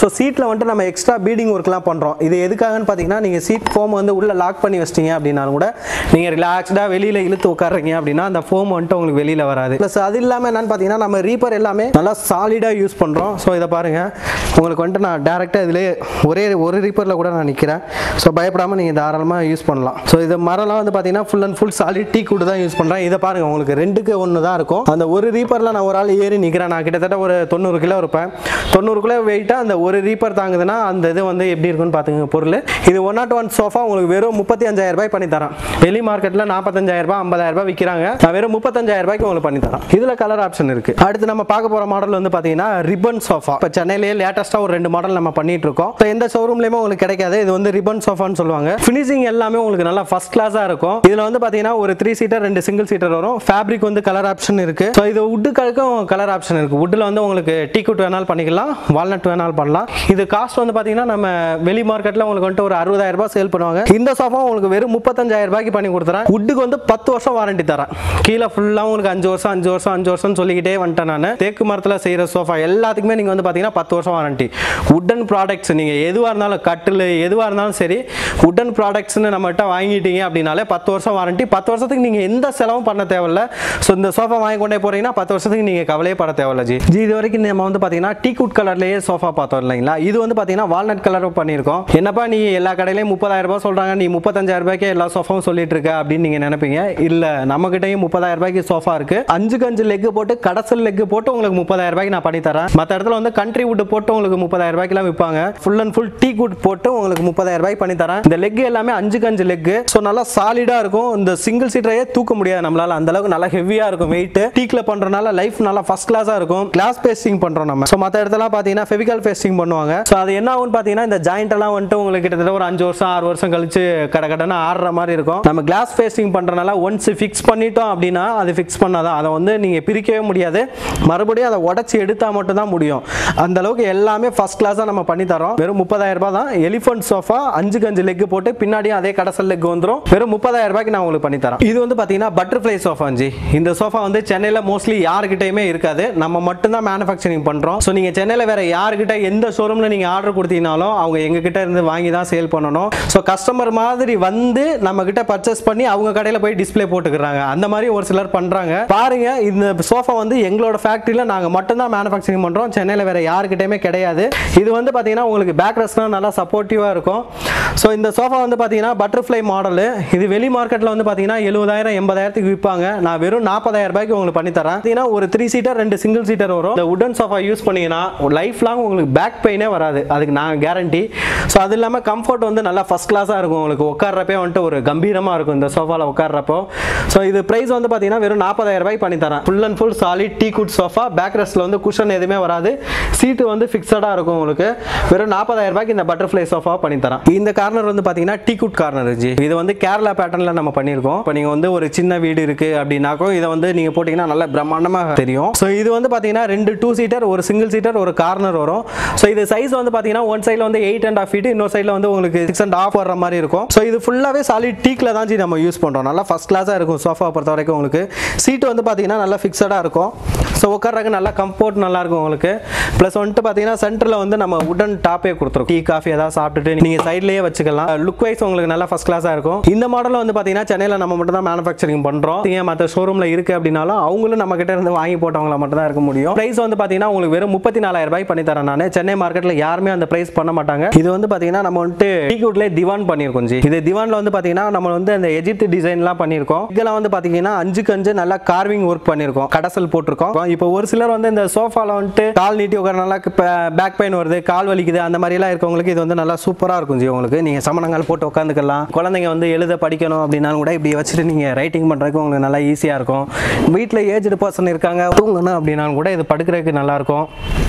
Speaker 1: ஸோ சீட்டில் வந்துட்டு நம்ம எக்ஸ்ட்ரா பீடிங் ஒர்க்லாம் பண்ணுறோம் இது எதுக்காகன்னு பார்த்தீங்கன்னா நீங்கள் சீட் ஃபோம் வந்து உள்ளே லாக் பண்ணி வச்சிட்டீங்க அப்படின்னாலும் கூட நீங்கள் ரிலாக்ஸ்டாக வெளியில் இழுத்து உட்காடுறீங்க அப்படின்னா அந்த ஃபோம் வந்துட்டு உங்களுக்கு வெளியில் வராது ப்ளஸ் அது இல்லாமல் என்னன்னு பார்த்தீங்கன்னா நம்ம ரீப்பர் எல்லாமே நல்லா சாலிடாக யூஸ் பண்ணுறோம் ஸோ இதை பாருங்கள் உங்களுக்கு வந்துட்டு நான் டேரெக்டாக இதிலே ஒரே ஒரு ரீப்பரில் கூட நான் நிற்கிறேன் ஸோ பயப்படாமல் நீங்கள் தாராளமாக யூஸ் பண்ணலாம் ஸோ இது மரம்லாம் வந்து பார்த்தீங்கன்னா full and full solid teak கூட தான் யூஸ் பண்ணுறேன் இதை பாருங்கள் உங்களுக்கு ரெண்டுக்கு ஒன்று தான் இருக்கும் அந்த ஒரு ரீப்பரில் நான் ஒரு ஆள் ஏறி நிற்கிறேன் நான் கிட்டத்தட்ட ஒரு தொண்ணூறு கிலோ இருப்பேன் தொண்ணூறு கிலோ வெயிட்டாக அந்த ஒரு ரீப்பர் தாங்குதுன்னா அந்த இது வந்து எப்படி இருக்குன்னு பார்த்துங்க பொருள் இது ஒன் நாட் ஒன் சோஃபா உங்களுக்கு வெறும் முப்பத்தி அஞ்சாயிரம் ரூபாய் பண்ணி தரேன் வெளி மார்க்கெட்டில் நாற்பத்தஞ்சாயிரம் ரூபாய் ஐம்பதாயிரம் ரூபாய் விற்கிறாங்க நான் வெறும் முப்பத்தஞ்சாயிரம் ரூபாய்க்கு உங்களுக்கு பண்ணி தரேன் இதில் கலர் ஆப்ஷன் இருக்கு அடுத்து நம்ம பார்க்க போகிற மாடல் வந்து பார்த்தீங்கன்னா ரிப்பன் சோஃபா இப்போ சென்னையிலேயே லேட்டஸ்ட்டாக ஒரு ரெண்டு மாடல் நம்ம பண்ணிட்டு இருக்கோம் இப்போ எந்த ஷோரூம்லேயுமே உங்களுக்கு கிடைக்காது இது வந்து ரிப்பன் சோஃபான்னு சொல்லுவாங்க ஃபினிஷிங் எல்லாமே உங்களுக்கு நல்லா ஃபர்ஸ்ட் கிளாஸாக இருக்கும் இதில் வந்து பார்த்தீங்கன்னா ஒரு த்ரீ சீட்டர் ரெண்டு சிங்கிள் சீட்டர் வரும் ஃபேப்ரிக் வந்து கலர் ஆப்ஷன் இருக்கு ஸோ இது வுட்டுகளுக்கும் கலர் ஆப்ஷன் இருக்கு வுட்டில் வந்து உங்களுக்கு டீ குட் வேணாலும் பண்ணிக்கலாம் வால்நட் வேணாலும் பண்ணலாம் இது காஸ்ட் வந்து பார்த்தீங்கன்னா நம்ம வெளி மார்க்கெட்டில் உங்களுக்கு வந்துட்டு ஒரு அறுபதாயிரம் ரூபாய் சேல் பண்ணுவாங்க இந்த சோஃபா உங்களுக்கு வெறும் முப்பத்தஞ்சாயிரம் ரூபாய்க்கு பண்ணி கொடுத்துறேன் வுட்டுக்கு வந்து பத்து வருஷம் வாரண்டி தரேன் கீழே ஃபுல்லாக உங்களுக்கு அஞ்சு வருஷம் அஞ்சு வருஷம் அஞ்சு வருஷம் சொல்லிக்கிட்டே வந்துட்டேன் நான் தேக்கு மரத்தில் செய்கிற சோஃபா எல்லாத்துக்குமே நீங்கள் வந்து பார்த்தீங்கன்னா பத்து வருஷம் வாரண்டி உட்டன் ப்ராடக்ட்ஸ் நீங்கள் எதுவாக இருந்தாலும் கட்டில் எதுவாக இருந்தாலும் சரி உட்டன் ப்ராடக்ட்ஸ்னு நம்மகிட்ட வாங்கிட்டீங்க அப்படின்னாலே பத்து வருஷம் வாரண்டி பத்து வருஷத்துக்கு நீங்கள் எந்த செலவும் பண்ண தேவையில்ல ஸோ இந்த சோஃபா வாங்கி கொண்டே போறீங்கன்னா பத்து வருஷத்துக்கு நீங்கள் கவலையே பட தேவையில்ல ஜி ஜி இது வரைக்கும் நம்ம வந்து பார்த்தீங்கன்னா டீ குட் கலர்லேயே சோஃபா பார்த்தோம் இல்லைங்களா இது வந்து பார்த்தீங்கன்னா வால்நட் கலர் பண்ணியிருக்கோம் என்னப்பா நீ எல்லா கடையிலையும் முப்பதாயிரம் ரூபாய் சொல்கிறாங்க நீ முப்பத்தஞ்சாயிரம் ரூபாய்க்கே எல்லா சோஃபாவும் சொல்லிட்டு இருக்க அப்படின்னு நீங்கள் நினைப்பீங்க இல்லை நம்மகிட்டயும் முப்பதாயிரம் ரூபாய்க்கு சோஃபா இருக்கு அஞ்சுக்கு அஞ்சு லெக் போட்டு கடைசல் லெக் போட்டு உங்களுக்கு முப்பதாயிரம் ரூபாய்க்கு நான் பண்ணி தரேன் மற்ற இடத்துல வந்து கண்ட்ரி வுட் போட்டு உங்களுக்கு முப்பதாயிரம் ரூபாய்க்குலாம் விற்பாங்க full and full teak wood போட்டு உங்களுக்கு முப்பதாயிரம் ரூபாய்க்கு பண்ணி தரேன் இந்த லெக் எல்லாமே அஞ்சுக்கு அஞ்சு லெக் ஸோ நல்லா சாலிடா இருக்கும் இந்த சிங்கிள் சீட்டரையே தூக்க முடியாது நம்மளால அந்த அளவுக்கு நல்லா ஹெவியா இருக்கும் வெயிட் டீக்ல பண்றதுனால லைஃப் நல்லா ஃபர்ஸ்ட் கிளாஸா இருக்கும் கிளாஸ் பேஸ்டிங் பண்றோம் நம்ம ஸோ மற்ற இடத்துல பாத்தீங்கன்னா ஃபெவிகல் பேஸ்டிங் பண்ணுவாங்க ஸோ அது என்ன ஆகும்னு பாத்தீங்கன்னா இந்த ஜாயிண்ட் எல்லாம் வந்துட்டு உங்களுக்கு கிட்டத்தட்ட ஒரு அஞ்சு வருஷம் ஆறு வருஷம் கழிச்சு கட கடன்னு ஆடுற மாதிரி இருக்கும் நம்ம கிளாஸ் பேஸ்டிங் பண்றதுனால ஒன்ஸ் ஃபிக்ஸ் பண்ணிட்டோம் அப்படின்னா அது ஃபிக்ஸ் பண்ணாதான் அதை வந்து நீங்க பிரிக்கவே முடியாது மறுபடியும் அதை உடச்சி எடுத்தா மட்டும் தான் முடியும் அந்த அளவுக்கு எல்லாமே ஃபர்ஸ்ட் கிளாஸாக நம்ம பண்ணி தரோம் வெறும் முப்பதாயிரம் ரூபாய் தான் எலிஃபண்ட் சோஃபா அஞ்சுக்கு அஞ்சு லெக் போட்டு பின்னாடியும் அதே கடைசல் லெக் வந்துடும் வெறும் முப்பதாயிரம் ரூபாய்க்கு நான் உங்களுக்கு பண்ணி தரேன் இது வந்து பார்த்தீங்கன்னா பட்டர்ஃப்ளை சோஃபா ஜி இந்த சோஃபா வந்து சென்னையில் மோஸ்ட்லி யாருக்கிட்டையுமே இருக்காது நம்ம மட்டும்தான் மேனுஃபேக்சரிங் பண்ணுறோம் ஸோ நீங்கள் சென்னையில் வேற யாருக்கிட்ட எந்த ஷோரூமில் நீங்கள் ஆர்டர் கொடுத்தீங்கனாலும் அவங்க எங்ககிட்ட இருந்து வாங்கி தான் சேல் பண்ணணும் ஸோ கஸ்டமர் மாதிரி வந்து நம்ம கிட்ட பர்ச்சேஸ் பண்ணி அவங்க கடையில் போய் டிஸ்ப்ளே போட்டுக்கிறாங்க அந்த மாதிரி ஒரு சிலர் பண்ணுறாங்க பாருங்க இந்த சோஃபா வந்து எங்களோட ஃபேக்ட்ரியில் நாங்கள் மட்டும்தான் மேனுஃபேக்சரிங் பண்ணுறோம் சென்னையில் வேற யாருக்கிட்டையுமே கிடையாது இது வந்து பார்த்தீங்கன்னா உங்களுக்கு பேக் ரெஸ்ட்லாம் நல்லா சப்போர்ட்டிவாக இருக்கும் ஸோ இந்த சோஃபா வந்து பார்த்தீங்கன்னா பட்டர்ஃப்ளை மாடலு இது வெளி மார்க்கெட்டில் வந்து பார்த்தீங்கன்னா எழுபதாயிரம் எண்பதாயிரத்துக்கு விற்பாங்க நான் வெறும் நாற்பதாயிரம் ரூபாய்க்கு உங்களுக்கு பண்ணி தரேன் பார்த்தீங்கன்னா ஒரு த்ரீ சீட்டர் ரெண்டு சிங்கிள் சீட்டர் வரும் இந்த உடன் சோஃபா யூஸ் பண்ணீங்கன்னா லைஃப் லாங் உங்களுக்கு பேக் பெயினே வராது அதுக்கு நான் கேரண்டி ஸோ அது இல்லாமல் கம்ஃபர்ட் வந்து நல்லா ஃபஸ்ட் கிளாஸாக இருக்கும் உங்களுக்கு உட்கார்றப்பே வந்துட்டு ஒரு கம்பீரமாக இருக்கும் இந்த சோஃபாவில் உட்கார்றப்போ ஸோ இது ப்ரைஸ் வந்து பார்த்தீங்கன்னா வெறும் நாற்பதாயிரம் ரூபாய் பண்ணி தரேன் full and full solid teak wood sofa back ரெஸ்ட்டில் வந்து குஷன் எதுவுமே வராது சீட்டு வந்து ஃபிக்ஸடாக இருக்கும் உங்களுக்கு வெறும் நாற்பதாயிரம் ரூபாய்க்கு இந்த பட்டர்ஃப்ளை சோஃபா பண்ணி தரேன் இந்த கார்னர் வந்து பார்த்தீங்கன்னா டீ குட் கார்னர் ஜி இது வந்து கேரளா பேட்டர்னில் நம்ம பண்ணியிருக்கோம் இப்போ நீங்கள் வந்து ஒரு சின்ன வீடு இருக்கு அப்படின்னாக்கும் இதை வந்து நீங்கள் போட்டிங்கன்னா நல்ல பிரம்மாண்டமாக தெரியும் ஸோ இது வந்து பார்த்தீங்கன்னா ரெண்டு டூ சீட்டர் ஒரு சிங்கிள் சீட்டர் ஒரு கார்னர் வரும் ஸோ இது சைஸ் வந்து பார்த்தீங்கன்னா ஒன் சைடில் வந்து எயிட் அண்ட் ஆஃப் ஃபீட் இன்னொரு சைடில் வந்து உங்களுக்கு சிக்ஸ் அண்ட் ஆஃப் வர்ற மாதிரி இருக்கும் ஸோ இது ஃபுல்லாகவே சாலிட் டீக்கில் தான் ஜி நம்ம யூஸ் பண்ணுறோம் நல்லா ஃபஸ்ட் கிளாஸாக இருக்கும் சோஃபா பொறுத்த வரைக்கும் உங்களுக்கு சீட்டு வந்து பார்த்தீங்கன்னா நல்லா ஃபிக்ஸடாக இருக்கும் ஸோ உட்கார்றதுக்கு நல்லா கம்ஃபோர்ட் நல்லா இருக்கும் உங்களுக்கு ப்ளஸ் வந்துட்டு பார்த்தீங்கன்னா சென்டரில் வந்து நம்ம உடன் டாப்பே கொடுத்துரும் டீ காஃபி ஏதாவது சாப்பிட்டுட்டு நீங்கள் சைட்லேயே வச்சுக்கலாம் லுக் வைஸ் உங்களுக்கு நல்லா ஃபஸ்ட் கிளாஸாக இருக்கும் இந்த மாடலில் வந்து பார்த்தீங்கன்னா சென்னையில் நம்ம மட்டும் தான் மேனுஃபேக்சரிங் பண்ணுறோம் நீங்கள் மற்ற ஷோரூமில் இருக்குது அப்படின்னாலும் அவங்களும் நம்ம கிட்ட இருந்து வாங்கி போட்டவங்கள மட்டும் தான் இருக்க முடியும் ப்ரைஸ் வந்து பார்த்தீங்கன்னா உங்களுக்கு வெறும் முப்பத்தி நாலாயிரம் ரூபாய் பண்ணி தரேன் நான் சென்னை மார்க்கெட்டில் யாருமே அந்த ப்ரைஸ் பண்ண மாட்டாங்க இது வந்து பார்த்தீங்கன்னா நம்ம வந்துட்டு டீக்வுட்லேயே திவான் பண்ணியிருக்கோம் ஜி இது திவானில் வந்து பார்த்தீங்கன்னா நம்ம வந்து அந்த எஜிப்ட் டிசைன்லாம் பண்ணியிருக்கோம் இதெல்லாம் வந்து பார்த்தீங்கன்னா அஞ்சுக்கு அஞ்சு நல்லா கார்விங் ஒர்க் பண்ணியிருக்கோம் கடசல் போட்டிருக்கோம் இப்போ ஒரு சிலர் வந்து இந்த சோஃபால வந்துட்டு கால் நீட்டி உட்காரனால பேக் பெயின் வருது கால் வலிக்குது அந்த மாதிரி எல்லாம் இருக்கவங்களுக்கு இது வந்து நல்லா சூப்பரா இருக்கும் ஜி உங்களுக்கு நீங்க சமணங்கால் போட்டு உட்காந்துக்கலாம் குழந்தைங்க வந்து எழுத படிக்கணும் அப்படின்னாலும் கூட இப்படி வச்சுட்டு நீங்க ரைட்டிங் பண்றதுக்கு உங்களுக்கு நல்லா ஈஸியா இருக்கும் வீட்டில் ஏஜ்டு பர்சன் இருக்காங்க தூங்கணும் அப்படின்னாலும் கூட இது படுக்கிறதுக்கு நல்லா இருக்கும்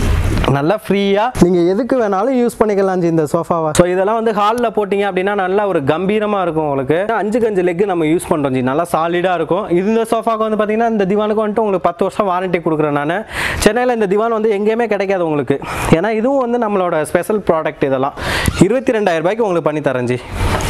Speaker 1: நல்லா ஃப்ரீயாக நீங்கள் எதுக்கு வேணாலும் யூஸ் பண்ணிக்கலாம் ஜி இந்த சோஃபாவை ஸோ இதெல்லாம் வந்து ஹாலில் போட்டிங்க அப்படின்னா நல்லா ஒரு கம்பீரமாக இருக்கும் உங்களுக்கு அஞ்சுக்கு அஞ்சு லெக் நம்ம யூஸ் பண்ணுறோம் ஜி நல்லா சாலிடாக இருக்கும் இந்த சோஃபாக்கு வந்து பார்த்தீங்கன்னா இந்த திவானுக்கு வந்துட்டு உங்களுக்கு பத்து வருஷம் வாரண்டி கொடுக்குறேன் நான் சென்னையில் இந்த திவான் வந்து எங்கேயுமே கிடைக்காது உங்களுக்கு ஏன்னா இதுவும் வந்து நம்மளோட ஸ்பெஷல் ப்ராடக்ட் இதெல்லாம் இருபத்தி ரெண்டாயிரம் ரூபாய்க்கு உங்களுக்கு பண்ணி தரேன் ஜி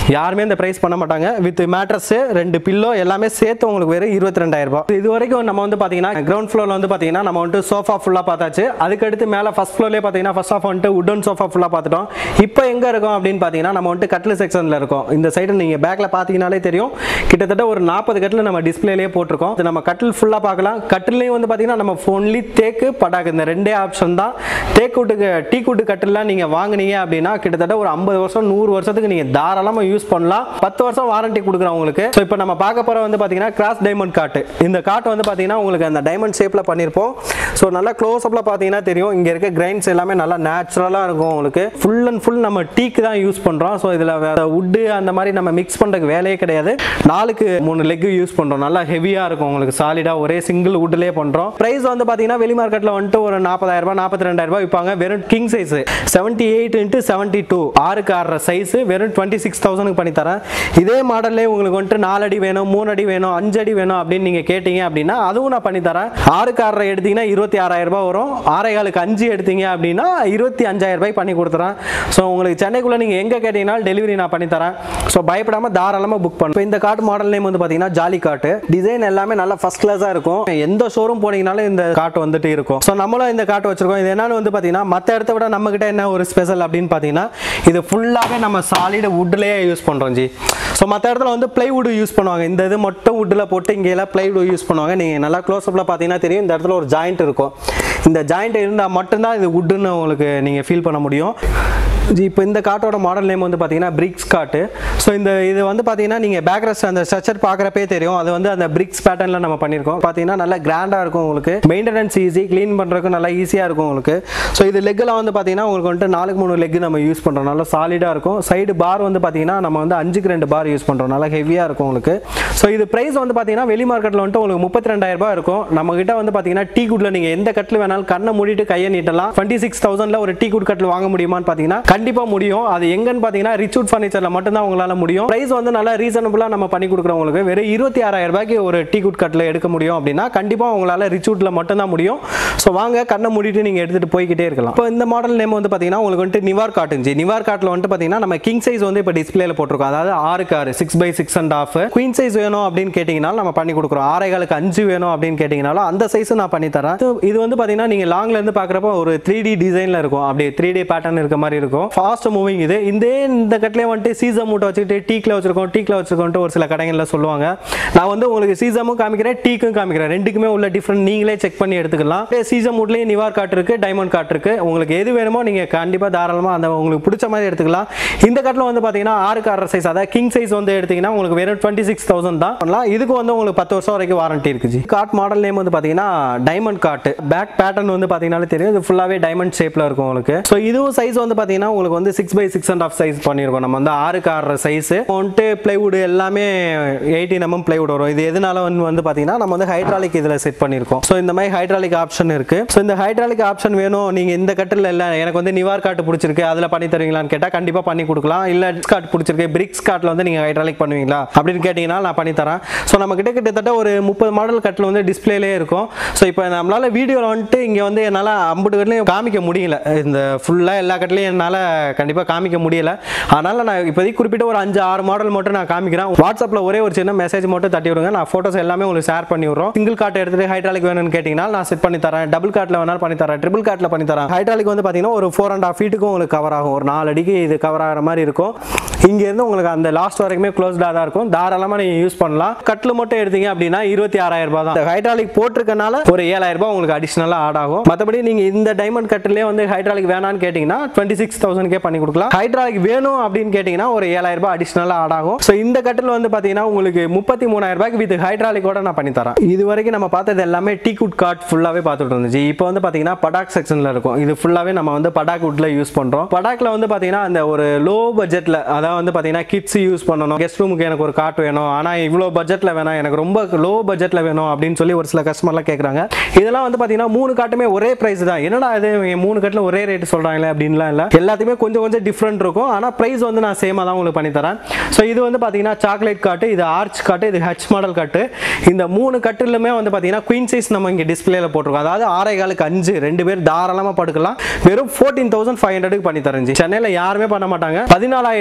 Speaker 1: யாருமே இந்த ப்ரைஸ் பண்ண மாட்டாங்க வித் மேட்ரஸ் ரெண்டு பில்லோ எல்லாமே சேர்த்து உங்களுக்கு வெறும் இருபத்தி ரெண்டாயிரம் ரூபாய் இது வரைக்கும் நம்ம வந்து பார்த்தீங்கன்னா கிரவுண்ட் ஃப்ளோரில் வந்து பார்த்தீங்கன்னா நம்ம வந்துட்டு சோஃபா ஃபுல்லாக பார்த்தாச்சு அதுக்கடுத்து மேலே ஃபஸ்ட் ஃப்ளோர்லேயே பார்த்தீங்கன்னா ஃபர்ஸ்ட் ஆஃப் வந்துட்டு உடன் சோஃபா ஃபுல்லாக பார்த்துட்டோம் இப்போ எங்கே இருக்கோம் அப்படின்னு பார்த்தீங்கன்னா நம்ம வந்துட்டு கட்டில் செக்ஷனில் இருக்கோம் இந்த சைடு நீங்கள் பேக்கில் பார்த்தீங்கனாலே தெரியும் கிட்டத்தட்ட ஒரு நாற்பது கட்டில் நம்ம டிஸ்பிளேலேயே போட்டிருக்கோம் இது நம்ம கட்டில் ஃபுல்லாக பார்க்கலாம் கட்டிலையும் வந்து பார்த்தீங்கன்னா நம்ம ஃபோன்லி தேக்கு படாக்கு இந்த ரெண்டே ஆப்ஷன் தான் தேக்கு விட்டுக்கு டீ கூட்டு கட்டிலாம் நீங்கள் வாங்குனீங்க அப்படின்னா கிட்டத்தட்ட ஒரு ஐம்பது வருஷம் நூறு வருஷத்துக்கு நீங்கள் தாராளமாக யூஸ் பண்ணலாம் பத்து வருஷம் வாரண்டி கொடுக்குறோம் உங்களுக்கு ஸோ இப்போ நம்ம பார்க்க போகிற வந்து பார்த்தீங்கன்னா கிராஸ் டைமண்ட் காட்டு இந்த காட்டு வந்து பார்த்தீங்கன்னா உங்களுக்கு அந்த டைமண்ட் ஷேப்பில் பண்ணியிருப்போம் ஸோ நல்லா க்ளோஸ் அப்பில் பார்த்தீங்கன்னா தெரியும் இங்கே இருக்க கிரைன்ஸ் எல்லாமே நல்லா நேச்சுரலாக இருக்கும் உங்களுக்கு ஃபுல் அண்ட் ஃபுல் நம்ம டீக்கு தான் யூஸ் பண்ணுறோம் ஸோ இதில் உட்டு அந்த மாதிரி நம்ம மிக்ஸ் பண்ணுறதுக்கு வேலையே கிடையாது நாலுக்கு மூணு லெக் யூஸ் பண்ணுறோம் நல்லா ஹெவியாக இருக்கும் உங்களுக்கு சாலிடாக ஒரே சிங்கிள் வுட்லேயே பண்ணுறோம் ப்ரைஸ் வந்து பார்த்தீங்கன்னா வெளி மார்க்கெட்டில் வந்துட்டு ஒரு நாற்பதாயிரம் ரூபாய் நாற்பத்தி ரெண்டாயிரம் ரூபாய் விற்பாங்க வெறும் king size seventy eight into seventy two ஆறுக்கு ஆறு சைஸ் வெறும் டுவெண்ட்டி சிக்ஸ் தௌசண்ட்க்கு பண்ணி தரேன் இதே மாடல்லே உங்களுக்கு வந்துட்டு நாலு அடி வேணும் மூணு அடி வேணும் அஞ்சு அடி வேணும் அப்படின்னு நீங்கள் கேட்டீங்க அப்படின்னா அதுவும் நான் பண்ணி தரேன் ஆறுக்கு ஆறரை எடுத்தீங்கன்னா இருபத்தி ஆறாயிரம் ரூபாய் வரும் ஆறே காலுக்கு அஞ்சு எடுத்தீங்க அப்படின்னா இருபத்தி அஞ்சாயிரம் ரூபாய் பண்ணி கொடுத்துறேன் ஸோ உங்களுக்கு சென்னைக்குள்ளே நீங்கள் எங்கே கேட்டீங்கனாலும் டெலிவரி நான் பண்ணி தரேன் ஸோ பயப்படாமல் தாராளமாக புக் பண்ணும் இப்போ இந்த காட்டு மாடல் நேம் வந்து பார்த்தீங்கன்னா ஜாலி காட்டு டிசைன் எல்லாமே நல்லா ஃபர்ஸ்ட் கிளாஸாக இருக்கும் எந்த ஷோரூம் போனீங்கனாலும் இந்த காட்டு வந்துட்டு இருக்கும் ஸோ நம்மளும் இந்த காட்டு வச்சிருக்கோம் இது என்னன்னு வந்து பார்த்தீங்கன்னா மற்ற இடத்த விட நம்ம கிட்ட என்ன ஒரு ஸ்பெஷல் அப்படின்னு பார்த்தீங்கன்னா இது ஃபுல்லாகவே நம்ம சாலிட் வுட்லேயே யூஸ் பண்ணுறோம் ஜி ஸோ மற்ற இடத்துல வந்து பிளைவுட் யூஸ் பண்ணுவாங்க இந்த இது மட்டும் வுட்டில் போட்டு இங்கே எல்லாம் பிளைவுட் யூஸ் பண்ணுவாங்க நீங்கள் நல்லா க்ளோஸ்அப்பில் பார்த்தீங்கன்னா தெரியும் இந்த இடத்துல ஒரு ஜாயிண்ட் இருக்கும் இந்த ஜாயிண்ட் இருந்தால் மட்டும்தான் இது வுட்டுன்னு உங்களுக்கு நீங்கள் ஃபீல் பண்ண முடியும் ஜி இப்போ இந்த காட்டோட மாடல் நேம் வந்து பார்த்தீங்கன்னா பிரிக்ஸ் காட்டு ஸோ இந்த இது வந்து பார்த்தீங்கன்னா நீங்கள் பேக்ரஸ்ட் அந்த ஸ்ட்ரக்சர் பார்க்குறப்பே தெரியும் அது வந்து அந்த பிரிக்ஸ் பேட்டர்னில் நம்ம பண்ணியிருக்கோம் பார்த்தீங்கன்னா நல்லா கிராண்டாக இருக்கும் உங்களுக்கு மெயின்டெனன்ஸ் ஈஸி க்ளீன் பண்ணுறதுக்கு நல்லா ஈஸியாக இருக்கும் உங்களுக்கு ஸோ இது லெக்கில் வந்து பார்த்தீங்கன்னா உங்களுக்கு வந்துட்டு நாலுக்கு மூணு லெக் நம்ம யூஸ் பண்ணுறோம் நல்லா சாலிடாக இருக்கும் சைடு பார் வந்து பார்த்தீங்கன்னா நம்ம வந்து அஞ்சுக்கு ரெண்டு பார் யூஸ் பண்ணுறோம் நல்லா ஹெவியாக இருக்கும் உங்களுக்கு ஸோ இது ப்ரைஸ் வந்து பார்த்தீங்கன்னா வெளி மார்க்கெட்டில் வந்துட்டு உங்களுக்கு முப்பத்தி ரெண்டாயிரம் ரூபாய் இருக்கும் நம்ம கிட்ட வந்து பார்த்தீங்கன்னா டீ குட்டில் நீங்கள் எந்த கட்டில் வேணாலும் கண்ணை மூடிட்டு கையை நீட்டலாம் டுவெண்ட்டி சிக்ஸ் தௌசண்ட்ல ஒரு டீ குட் கட்டில் வாங்க முடியுமான்னு பார்த்தீங்கன்னா கண்டிப்பாக முடியும் அது எங்கன்னு பார்த்தீங்கன்னா ரிச்சூட் ஃபர்னிச்சரில் மட்டும்தான் உங்களால் முடியும் ப்ரைஸ் வந்து நல்லா ரீசனபுளாக நம்ம பண்ணி கொடுக்குறோம் உங்களுக்கு வெறும் இருபத்தி ஆறாயிரம் ரூபாய்க்கு ஒரு டீ குட் கட்டில் எடுக்க முடியும் அப்படின்னா கண்டிப்பாக உங்களால் ரிச்சூட்டில் மட்டும்தான் முடியும் ஸோ வாங்க கண்ணை மூடிட்டு நீங்கள் எடுத்துகிட்டு போய்கிட்டே இருக்கலாம் இப்போ இந்த மாடல் நேம் வந்து பார்த்தீங்கன்னா உங்களுக்கு வந்துட்டு நிவார் காட்டுஞ்சி நிவார் காட்டில் வந்துட்டு பார்த்தீங்கன்னா நம்ம கிங் சைஸ் வந்து இப்போ டிஸ்பிளேல போட்டிருக்கோம் அதாவது ஆறுக்கு ஆறு six by six and half queen size வேணும் அப்படின்னு கேட்டிங்கனாலும் நம்ம பண்ணி கொடுக்குறோம் ஆறைகளுக்கு அஞ்சு வேணும் அப்படின்னு கேட்டிங்கனாலும் அந்த சைஸும் நான் பண்ணி தரேன் இது- இது வந்து பார்த்தீங்கன்னா நீங்கள் லாங்ல இருந்து பார்க்குறப்போ ஒரு த்ரீ டி டிசைனில் இருக்கும் அப்படியே த்ரீ டி பேட்டர்ன் இருக்க மாதிரி இருக்கும் ஃபாஸ்ட் மூவிங் இது இந்த இந்த கட்டிலே வந்துட்டு சீசம் மூட்டை வச்சுக்கிட்டு டீக்கில் வச்சிருக்கோம் டீக்கில் வச்சிருக்கோன்ட்டு ஒரு சில கடைகளில் சொல்லுவாங்க நான் வந்து உங்களுக்கு சீசமும் காமிக்கிறேன் டீக்கும் காமிக்கிறேன் ரெண்டுக்குமே உள்ள டிஃப்ரெண்ட் நீங்களே செக் பண்ணி எடுத்துக்கலாம் சீசம் மூட்லேயே நிவார் காட்டு இருக்கு டைமண்ட் காட்டு இருக்கு உங்களுக்கு எது வேணுமோ நீங்கள் கண்டிப்பாக தாராளமாக அந்த உங்களுக்கு பிடிச்ச மாதிரி எடுத்துக்கலாம் இந்த கட்டில் வந்து பார்த்தீங்கன்னா ஆறுக்கு ஆறு சைஸ் அதாவது கிங் சைஸ் வந்து எடுத்தீங்கன்னா உங்களுக்கு வெறும் டுவெண்ட்டி சிக்ஸ் தௌசண்ட் தான் பண்ணலாம் இதுக்கு வந்து உங்களுக்கு பத்து வருஷம் வரைக்கும் வாரண்டி இருக்குது காட் மாடல் நேம் வந்து பார்த்தீங்கன்னா டைமண்ட் காட்டு பேக் பேட்டர்ன் வந்து பார்த்தீங்கன்னாலே தெரியும் இது ஃபுல்லாகவே டைமண்ட் ஷேப்பில் இருக்கும் உங்களுக்கு ஸோ இதுவும் சைஸ் வந்து பார்த்தீங்கன்னா உங்களுக்கு வந்து six by six and half size பண்ணியிருக்கோம் நம்ம வந்து ஆறுக்கு ஆறு சைஸ் வந்துட்டு பிளைவுட் எல்லாமே எயிட்டீன் எம்எம் பிளைவுட் வரும் இது எதனால வந்து வந்து பார்த்தீங்கன்னா நம்ம வந்து ஹைட்ராலிக் இதில் செட் பண்ணியிருக்கோம் ஸோ இந்த மாதிரி ஹைட்ராலிக் ஆப்ஷன் இருக்கு ஸோ இந்த ஹைட்ராலிக் ஆப்ஷன் வேணும் நீங்கள் இந்த கட்டில் இல்லை எனக்கு வந்து நிவார் காட்டு பிடிச்சிருக்கு அதில் பண்ணி தருவீங்களான்னு கேட்டால் கண்டிப்பாக பண்ணி கொடுக்கலாம் இல்லை காட் பிடிச்சிருக்கு பிரிக்ஸ் காட்டில் வந்து நீங்கள் ஹைட்ராலிக் பண்ணுவீங்களா அப்படின்னு கேட்டிங்கன்னா நான் பண்ணி தரேன் ஸோ நம்ம கிட்ட கிட்டத்தட்ட ஒரு முப்பது மாடல் கட்டில் வந்து டிஸ்பிளேலே இருக்கும் ஸோ இப்போ நம்மளால வீடியோவில் வந்துட்டு இங்கே வந்து என்னால் ஐம்பது கட்டிலையும் காமிக்க முடியல இந்த ஃபுல்லாக எல்லா கட்டிலையும் என்னால் கண்டிப்பாக காமிக்க முடியல அதனால் நான் இப்போதைக்கு குறிப்பிட்ட ஒரு அஞ்சு ஆறு மாடல் மட்டும் நான் காமிக்கிறேன் வாட்ஸ்அப்பில் ஒரே ஒரு சின்ன மெசேஜ் மட்டும் தட்டி விடுங்க நான் ஃபோட்டோஸ் எல்லாமே உங்களுக்கு ஷேர் பண்ணி விட்றோம் சிங்கிள் கார்ட் எடுத்துட்டு ஹைட்ராலிக் வேணும்னு கேட்டிங்கன்னா நான் செட் பண்ணி தரேன் டபுள் கார்ட்டில் வேணாலும் பண்ணி தரேன் ட்ரிபிள் கார்ட்டில் பண்ணி தரேன் ஹைட்ராலிக் வந்து பார்த்தீங்கன்னா ஒரு ஃபோர் அண்ட் ஆஃப் ஃபீட்டுக்கும் உங்களுக்கு கவர் ஆகும் ஒரு நாலு அடிக்கு இது கவர் ஆகிற மாதிரி இருக்கும் இங்கேருந்து உங்களுக்கு அந்த லாஸ்ட் வரைக்குமே க்ளோஸ்டாக தான் இருக்கும் தாராளமாக நீங்கள் யூஸ் பண்ணலாம் கட்டில் மட்டும் எடுத்தீங்க அப்படின்னா இருபத்தி ஆறாயிரம் ரூபாய் தான் ஹைட்ராலிக் போட்டிருக்கனால ஒரு ஏழாயிரம் ரூபாய் உங்களுக்கு அடிஷனலாக ஆட் ஆகும் மற்றபடி நீங்கள் இந்த டைமண்ட் கட்டிலே வந்து ஹைட்ராலிக் வேணான்னு கேட்டிங்கன்னா டுவெண்ட்டி சிக்ஸ் தௌசண்ட்கே பண்ணி கொடுக்கலாம் ஹைட்ராலிக் வேணும் அப்படின்னு கேட்டிங்கன்னா ஒரு ஏழாயிரம் ரூபாய் அடிஷனலாக ஆட் ஆகும் ஸோ இந்த கட்டில் வந்து பார்த்தீங்கன்னா உங்களுக்கு முப்பத்தி மூணாயிரம் ரூபாய்க்கு வித் ஹைட்ராலிக்கோட நான் பண்ணி தரேன் இது வரைக்கும் நம்ம பார்த்தது எல்லாமே டீ குட் கார்ட் ஃபுல்லாகவே பார்த்துட்டு இருந்துச்சு இப்போ வந்து பார்த்தீங்கன்னா படாக் செக்ஷனில் இருக்கும் இது ஃபுல்லாகவே நம்ம வந்து படாக் வுட்ல யூஸ் பண்ணுறோம் படாக்ல வந்து பார்த்தீங்கன்னா அந்த ஒரு லோ பட்ஜெட்டில் அதாவது வந்து பார்த்தீங்கன்னா கிட்ஸ் யூஸ் பண்ணணும் கெஸ்ட் ரூமுக்கு எனக்கு ஒரு காட் வேணும் ஆனால் இவ்வளோ பட்ஜெட்டில் வேணாம் எனக்கு ரொம்ப லோ பட்ஜெட்டில் வேணும் அப்படின்னு சொல்லி ஒரு சில கஸ்டமர்லாம் கேட்குறாங்க இதெல்லாம் வந்து பார்த்தீங்கன்னா மூணு காட்டுமே ஒரே ப்ரைஸ் தான் என்னடா இது இவங்க மூணு காட்டில் ஒரே ரேட் சொல்கிறாங்களே அப்படின்லாம் இல்லை எல்லாத்தையுமே கொஞ்சம் கொஞ்சம் டிஃப்ரெண்ட் இருக்கும் ஆனால் ப்ரைஸ் வந்து நான் சேமாக தான் உங்களுக்கு பண்ணி தரேன் ஸோ இது வந்து பார்த்தீங்கன்னா சாக்லேட் காட்டு இது ஆர்ச் காட்டு இது ஹச் மாடல் காட்டு இந்த மூணு கட்டிலுமே வந்து பார்த்தீங்கன்னா குயின் சைஸ் நம்ம இங்கே டிஸ்பிளேல போட்டிருக்கோம் அதாவது ஆறே காலுக்கு அஞ்சு ரெண்டு பேர் தாராளமாக படுக்கலாம் வெறும் ஃபோர்டீன் தௌசண்ட் ஃபைவ் ஹண்ட்ரடுக்கு பண்ணி தரேன் ஜி. சென்னையில் யாருமே பண்ண மாட்டாங்க பதினாலாயிரத்தி ஐநூறு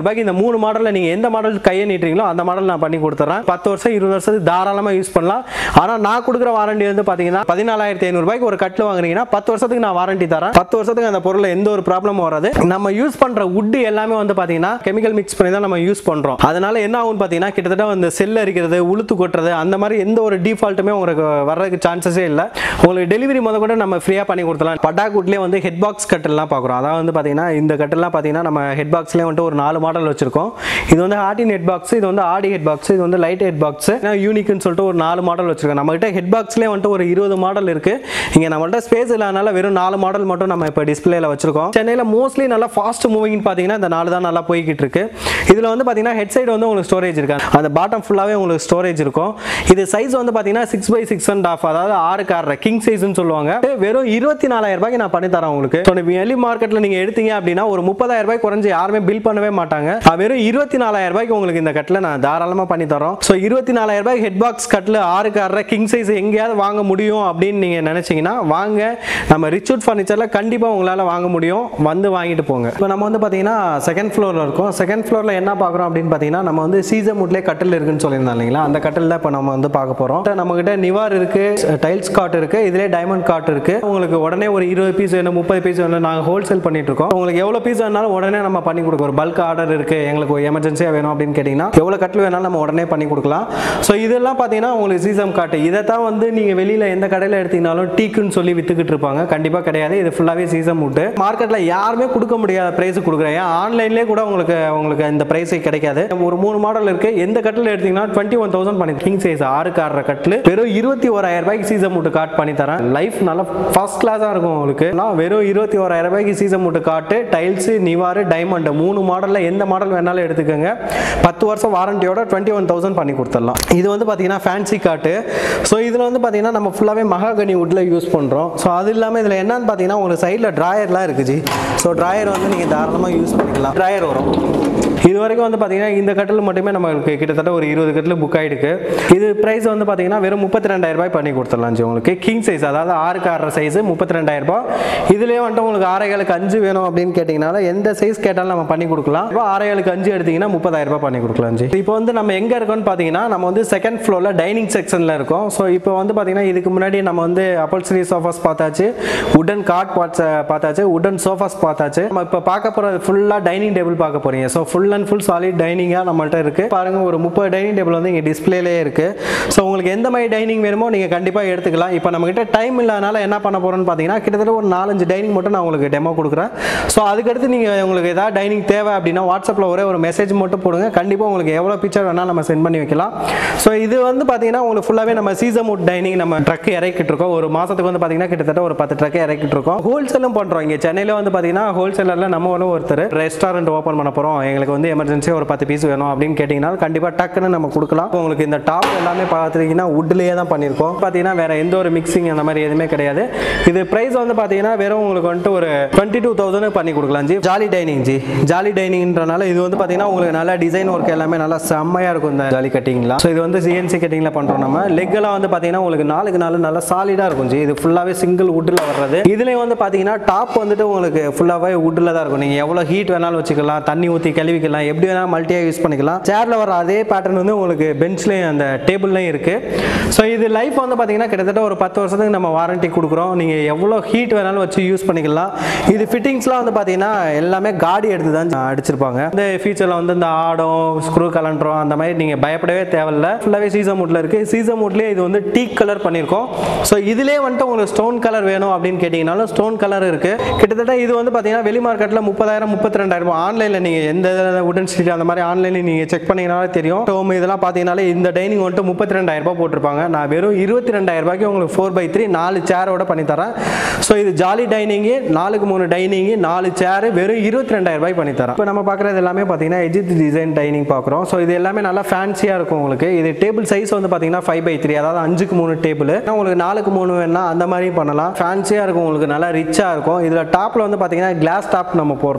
Speaker 1: ரூபாய்க்கு இந்த மூணு மாடலில் நீங்கள் எந்த மாடல் கையை நீட்டுறீங்களோ அந்த மாடல் நான் பண்ணி கொடுத்துறேன் பத்து வருஷம் இருபது வருஷத்துக்கு தாராளமாக யூஸ் பண்ணலாம் ஆனால் நான் கொடுக்குற வாரண்டி வந்து பார்த்தீங்கன்னா பதினாலாயிரத்தி ஐநூறுபாய்க்கு ஒரு கட்டில் வாங்குறீங்கன்னா பத்து வருஷத்துக்கு நான் வாரண்டி தரேன் பத்து வருஷத்துக்கு அந்த பொருள் எந்த ஒரு ப்ராப்ளமும் வராது நம்ம யூஸ் பண்ணுற wood எல்லாமே வந்து பார்த்தீங்கன்னா கெமிக்கல் மிக்ஸ் பண்ணி தான் நம்ம யூஸ் பண்ணுறோம் அதனால என்ன ஆகும் பார்த்தீங்கன்னா கிட்டத்தட்ட வந்து செல் அரிக்கிறது உளுத்து கொட்டுறது அந்த மாதிரி எந்த ஒரு டிஃபால்ட்டுமே உங்களுக்கு வர்றதுக்கு சான்சஸே இல்லை உங்களுக்கு டெலிவரி முத கூட நம்ம ஃப்ரீயாக பண்ணி கொடுத்துலாம் பட்டாக்குட்லேயே வந்து ஹெட் பாக்ஸ் கட்டெல்லாம் பார்க்குறோம் அதாவது வந்து பார்த்தீங்கன்னா இந்த கட்டெல்லாம் பார்த்தீங்கன்னா நம்ம ஹெட் பாக்ஸ்லேயே வந்துட்டு ஒரு நாலு மாடல் வச்சிருக்கோம் இது வந்து ஆர்டின் ஹெட் பாக்ஸ் இது வந்து ஆடி ஹெட் பாக்ஸ் இது வந்து லைட் ஹெட் பாக்ஸ் யூனிக்னு சொல்லிட்டு ஒரு நாலு மாடல் வச்சிருக்கோம் நம்மகிட்ட ஹெட் பாக்ஸ்லேயே வந்துட்டு ஒரு இருபது மாடல் இருக்கு இங்கே நம்மள்ட்ட ஸ்பேஸ் இல்லாதனால வெறும் நாலு மாடல் மட்டும் நம்ம இப்போ டிஸ்பிளேல வச்சிருக்கோம் சென்னையில் மோஸ்ட்லி நல்லா ஃபாஸ்ட் மூவிங் பார்த்தீங்கன்னா இந்த நாலு தான் நல்லா போய்கிட்டு இருக்கு இதில் வந்து பார்த்தீங்கன்னா ஹெட் சைடு வந்து உங்களுக்கு ஸ்டோரேஜ் இருக்கு அந்த பாட்டம் ஃபுல்லாகவே உங்களுக்கு ஸ்டோரேஜ் இருக்கும் இது சைஸ் வந்து பார்த்தீங்கன்னா six by six and half அதாவது ஆறுக்கு ஆறரை கிங் சைஸ்னு சொல்லுவாங்க வெறும் இருபத்தி நாலாயிரம் ரூபாய்க்கு நான் பண்ணி தரேன் உங்களுக்கு ஸோ வெளி மார்க்கெட்டில் நீங்கள் எடுத்தீங்க அப்படின்னா ஒரு முப்பதாயிரம் ரூபாய் குறைஞ்சு யாருமே பில் பண்ணவே மாட்டாங்க அஹ் வெறும் இருபத்தி நாலாயிரம் ரூபாய்க்கு உங்களுக்கு இந்த கட்டில் நான் தாராளமாக பண்ணி தரோம் ஸோ இருபத்தி நாலாயிரம் ரூபாய் ஹெட் பாக்ஸ் கட்டில் ஆறுக்கு ஆறரை கிங் சைஸ் எங்கேயாவது வாங்க முடியும் அப்படின்னு நீங்கள் நினச்சிங்கன்னா வாங்க நம்ம ரிச்சூட் ஃபர்னிச்சரில் கண்டிப்பாக உங்களால் வாங்க முடியும் வந்து வாங்கிட்டு போங்க இப்போ நம்ம வந்து பார்த்தீங்கன்னா செகண்ட் ஃப்ளோரில் இருக்கோம் செகண்ட் ஃப்ளோரில் என்ன பார்க்குறோம் அப்படின்னு பார்த்தீங்கன்னா நம்ம வந்து சீசன் முட்லேயே கட்டில் இருக்குன்னு சொல்லியிருந்தோம் இல்லைங்களா அந்த கட்டில் தான் இப்போ நம்ம வந்து பார்க்க போகிறோம் நம்மகிட்ட நிவார் இருக்கு டைல்ஸ் காட் இருக்கு இதிலே டைமண்ட் காட் இருக்கு உங்களுக்கு உடனே ஒரு இருபது பீஸ் வேணும் முப்பது பீஸ் வேணும் நாங்கள் ஹோல்சேல் பண்ணிட்டு இருக்கோம் உங்களுக்கு எவ்வளோ பீஸ் வேணாலும் உடனே நம்ம பண்ணி கொடுக்குறோம் ஒரு பல்க் ஆர்டர் இருக்கு எங்களுக்கு ஒரு எமர்ஜென்சியாக வேணும் அப்படின்னு கேட்டிங்கன்னா எவ்வளோ கட்டில் வேணாலும் நம்ம உடனே பண்ணி கொடுக்கலாம் ஸோ இதெல்லாம் பார்த்தீங்கன்னா உங்களுக்கு சீசம் காட்டு இதை தான் வந்து நீங்கள் வெளியில் எந்த கடையில் எடுத்தீங்கனாலும் டீக்குன்னு சொல்லி வித்துக்கிட்டு இருப்பாங்க கண்டிப்பாக கிடையாது இது ஃபுல்லாகவே சீசம் மூட்டு மார்க்கெட்டில் யாருமே கொடுக்க முடியாத ப்ரைஸ் கொடுக்குறேன் ஏன் ஆன்லைன்லேயே கூட உங்களுக்கு உங்களுக்கு இந்த ப்ரைஸே கிடைக்காது ஒரு மூணு மாடல் இருக்கு எந்த கட்டில் எடுத்தீங்கன்னா டுவெண்ட்டி ஒன் தௌசண்ட் பண்ணி கிங் சைஸ் ஆறுக்கு ஆறரை கட்டில் வெறும் இருபத்தி ஓராயிரம் ரூபாய்க்கு சீசன் மூட்டு காட் பண்ணி தரேன் லைஃப் நல்லா ஃபர்ஸ்ட் கிளாஸாக இருக்கும் உங்களுக்கு நான் வெறும் இருபத்தி ஓராயிரம் ரூபாய்க்கு சீசன் மூட்டு காட்டு டைல்ஸ் நிவாரு டைமண்ட் மூணு மாடலில் எந்த மாடல் வேணாலும் எடுத்துக்கோங்க பத்து வருஷம் வாரண்டியோட டுவெண்ட்டி ஒன் தௌசண்ட் பண்ணி கொடுத்துடலாம் இது வந்து பார்த்தீங்கன்னா ஃபேன்சி காட்டு ஸோ இதில் வந்து பார்த்தீங்கன்னா நம்ம ஃபுல்லாகவே மகாகனி வுட்டில் யூஸ் பண்ணுறோம் ஸோ அது இல்லாமல் இதில் என்னன்னு பார்த்தீங்கன்னா உங்களுக்கு சைடில் ட்ராயர்லாம் இருக்குது ஜி ஸோ ட்ராயர் வந்து நீங்கள் தாராளமாக யூஸ் பண்ணிக்கலாம் ட்ராயர் வரும் இது வரைக்கும் வந்து பார்த்தீங்கன்னா இந்த கட்டில் மட்டுமே நம்மளுக்கு கிட்டத்தட்ட ஒரு இருபது கட்டில் புக் ஆயிருக்கு இது ப்ரைஸ் வந்து பார்த்தீங்கன்னா வெறும் முப்பத்தி ரெண்டாயிரம் ரூபாய் பண்ணி கொடுத்துடலாம் ஜி உங்களுக்கு கிங் சைஸ் அதாவது ஆறுக்கு ஆறு சைஸ் முப்பத்தி ரெண்டாயிரம் ரூபாய் இதுலேயே வந்துட்டு உங்களுக்கு ஆரைகளுக்கு அஞ்சு வேணும் அப்படின்னு கேட்டிங்கனால எந்த சைஸ் கேட்டாலும் நம்ம பண்ணி கொடுக்கலாம் இப்போ ஆரைகளுக்கு அஞ்சு எடுத்தீங்கன்னா முப்பதாயிரம் ரூபாய் பண்ணி கொடுக்கலாம் ஜி இப்போ வந்து நம்ம எங்கே இருக்கோம்னு பார்த்தீங்கன்னா நம்ம வந்து செகண்ட் ஃப்ளோரில் டைனிங் செக்ஷனில் இருக்கோம் ஸோ இப்போ வந்து பார்த்தீங்கன்னா இதுக்கு முன்னாடி நம்ம வந்து அப்பல்சரி சோஃபாஸ் பார்த்தாச்சு உடன் காட் பார்ட்ஸ் பார்த்தாச்சு உடன் சோஃபாஸ் பார்த்தாச்சு நம்ம இப்போ பார்க்க போகிறது ஃபுல்லாக டைனிங் டேபிள் பார்க்க போறீங்க so full and full solid டைனிங்காக நம்மள்ட்ட இருக்கு பாருங்க ஒரு முப்பது டைனிங் டேபிள் வந்து இங்கே டிஸ்பிளேலே இருக்கு ஸோ உங்களுக்கு எந்த மாதிரி டைனிங் வேணுமோ நீங்கள் கண்டிப்பாக எடுத்துக்கலாம் இப்போ நம்மகிட்ட டைம் இல்லாதனால என்ன பண்ண போறோம்னு பார்த்தீங்கன்னா கிட்டத்தட்ட ஒரு நாலஞ்சு டைனிங் மட்டும் நான் உங்களுக்கு டெமோ கொடுக்குறேன் ஸோ அதுக்கடுத்து நீங்கள் உங்களுக்கு ஏதாவது டைனிங் தேவை அப்படின்னா வாட்ஸ்அப்பில் ஒரே ஒரு மெசேஜ் மட்டும் போடுங்க கண்டிப்பாக உங்களுக்கு எவ்வளோ பிக்சர் வேணால் நம்ம சென்ட் பண்ணி வைக்கலாம் ஸோ இது வந்து பார்த்தீங்கன்னா உங்களுக்கு ஃபுல்லாகவே நம்ம சீசன் மூட் டைனிங் நம்ம ட்ரக் இறக்கிட்டு இருக்கோம் ஒரு மாதத்துக்கு வந்து பார்த்தீங்கன்னா கிட்டத்தட்ட ஒரு பத்து ட்ரக் இறக்கிட்டு இருக்கோம் ஹோல்சேலும் பண்ணுறோம் இங்கே சென்னையில் வந்து பார்த்தீங்கன்னா ஹோல்சேலரில் நம்ம ஒன்று ஒருத்தர் ரெஸ்டாரண்ட் ஓப்பன் பண்ண போகிறோம் எங்களுக்கு வந்து எமர்ஜென்சியாக ஒரு பத்து பீஸ் வேணும் அப்படின்னு கேட்டிங்கன்னா கண்டிப்பாக டக்குன்னு நம்ம கொடுக்கலாம் உங்களுக்கு இந்த டாப் எல்லாமே பார்த்துருக்கீங்கன்னா வுட்லேயே தான் பண்ணியிருக்கோம் பார்த்தீங்கன்னா வேற எந்த ஒரு மிக்சிங் அந்த மாதிரி எதுவுமே கிடையாது இது ப்ரைஸ் வந்து பார்த்தீங்கன்னா வெறும் உங்களுக்கு வந்துட்டு ஒரு டுவெண்ட்டி டூ தௌசண்ட் பண்ணி கொடுக்கலாம் ஜி ஜாலி டைனிங் ஜி ஜாலி டைனிங்ன்றனால இது வந்து பார்த்தீங்கன்னா உங்களுக்கு நல்லா டிசைன் ஒர்க் எல்லாமே நல்லா செம்மையாக இருக்கும் இந்த ஜாலி கட்டிங்லாம் ஸோ இது வந்து சிஎன்சி கட்டிங்கில் பண்ணுறோம் நம்ம லெக் எல்லாம் வந்து பார்த்தீங்கன்னா உங்களுக்கு நாலுக்கு நாலு நல்லா சாலிடாக இருக்கும் ஜி இது ஃபுல்லாகவே சிங்கிள் வுட்டில் வர்றது இதுலேயும் வந்து பார்த்தீங்கன்னா டாப் வந்துட்டு உங்களுக்கு ஃபுல்லாகவே வுட்டில் தான் இருக்கும் நீங்கள் எவ்வளோ ஹீட் வேணாலும் வச்சுக்கலாம் தண்ணி ஊற்றி கழுவிக்கலாம் எப்படி வேணாலும் மல்டியாக யூஸ் பண்ணிக்கலாம் சேரில் வர அதே பேட்டர்ன் வந்து உங்களுக்கு பெஞ்ச்லேயும் அந்த டேபிள்லையும் இருக்குது ஸோ இது லைஃப் வந்து பார்த்தீங்கன்னா கிட்டத்தட்ட ஒரு பத்து வருஷத்துக்கு நம்ம வாரண்டி கொடுக்குறோம் நீங்கள் எவ்வளோ ஹீட் வேணாலும் வச்சு யூஸ் பண்ணிக்கலாம் இது ஃபிட்டிங்ஸ்லாம் வந்து பார்த்தீங்கன்னா எல்லாமே காடி எடுத்து தான் அடிச்சிருப்பாங்க இந்த ஃபீச்சரில் வந்து இந்த ஆடம் ஸ்க்ரூ கலண்டரும் அந்த மாதிரி நீங்கள் பயப்படவே தேவையில்ல ஃபுல்லாகவே சீசன் மூட்டில் இருக்குது சீசன் மூட்லேயே இது வந்து டீக் கலர் பண்ணியிருக்கோம் ஸோ இதிலே வந்துட்டு உங்களுக்கு ஸ்டோன் கலர் வேணும் அப்படின்னு கேட்டிங்கனாலும் ஸ்டோன் கலர் இருக்குது கிட்டத்தட்ட இது வந்து பார்த்தீங்கன்னா வெளி மார்க்கெட்டில் முப்பதாயிரம் முப்பத்தி ரெண்டாயிரம் ஆன்லைனில் நீங்கள் எந்த உடன் ஸ்ட்ரீட் அந்த மாதிரி ஆன்லைனில் நீங்கள் செக் பண்ணீங்கனாலே தெரியும் டோம் இதெல்லாம் பார்த்தீங்கனாலே இந்த டைனிங் வந்துட்டு முப்பத்தி ரெண்டாயிரம் ரூபாய் போட்டிருப்பாங்க நான் வெறும் இருபத்தி ரெண்டாயிரம் ரூபாய்க்கு உங்களுக்கு ஃபோர் பை த்ரீ நாலு சேரோட பண்ணி தரேன் ஸோ இது ஜாலி டைனிங்கு நாலுக்கு மூணு டைனிங்கு நாலு சேரு வெறும் இருபத்தி ரெண்டாயிரம் ரூபாய் பண்ணி தரேன் இப்போ நம்ம பார்க்குறது எல்லாமே பார்த்தீங்கன்னா எஜித் டிசைன் டைனிங் பார்க்குறோம் ஸோ இது எல்லாமே நல்லா ஃபேன்சியாக இருக்கும் உங்களுக்கு இது டேபிள் சைஸ் வந்து பார்த்தீங்கன்னா ஃபைவ் பை த்ரீ அதாவது அஞ்சுக்கு மூணு டேபிள் உங்களுக்கு நாலுக்கு மூணு வேணா அந்த மாதிரி பண்ணலாம் ஃபேன்சியாக இருக்கும் உங்களுக்கு நல்லா ரிச்சாக இருக்கும் இதில் டாப்பில் வந்து பார்த்தீங்கன்னா கிளாஸ் டாப் நம்ம போடுறோம்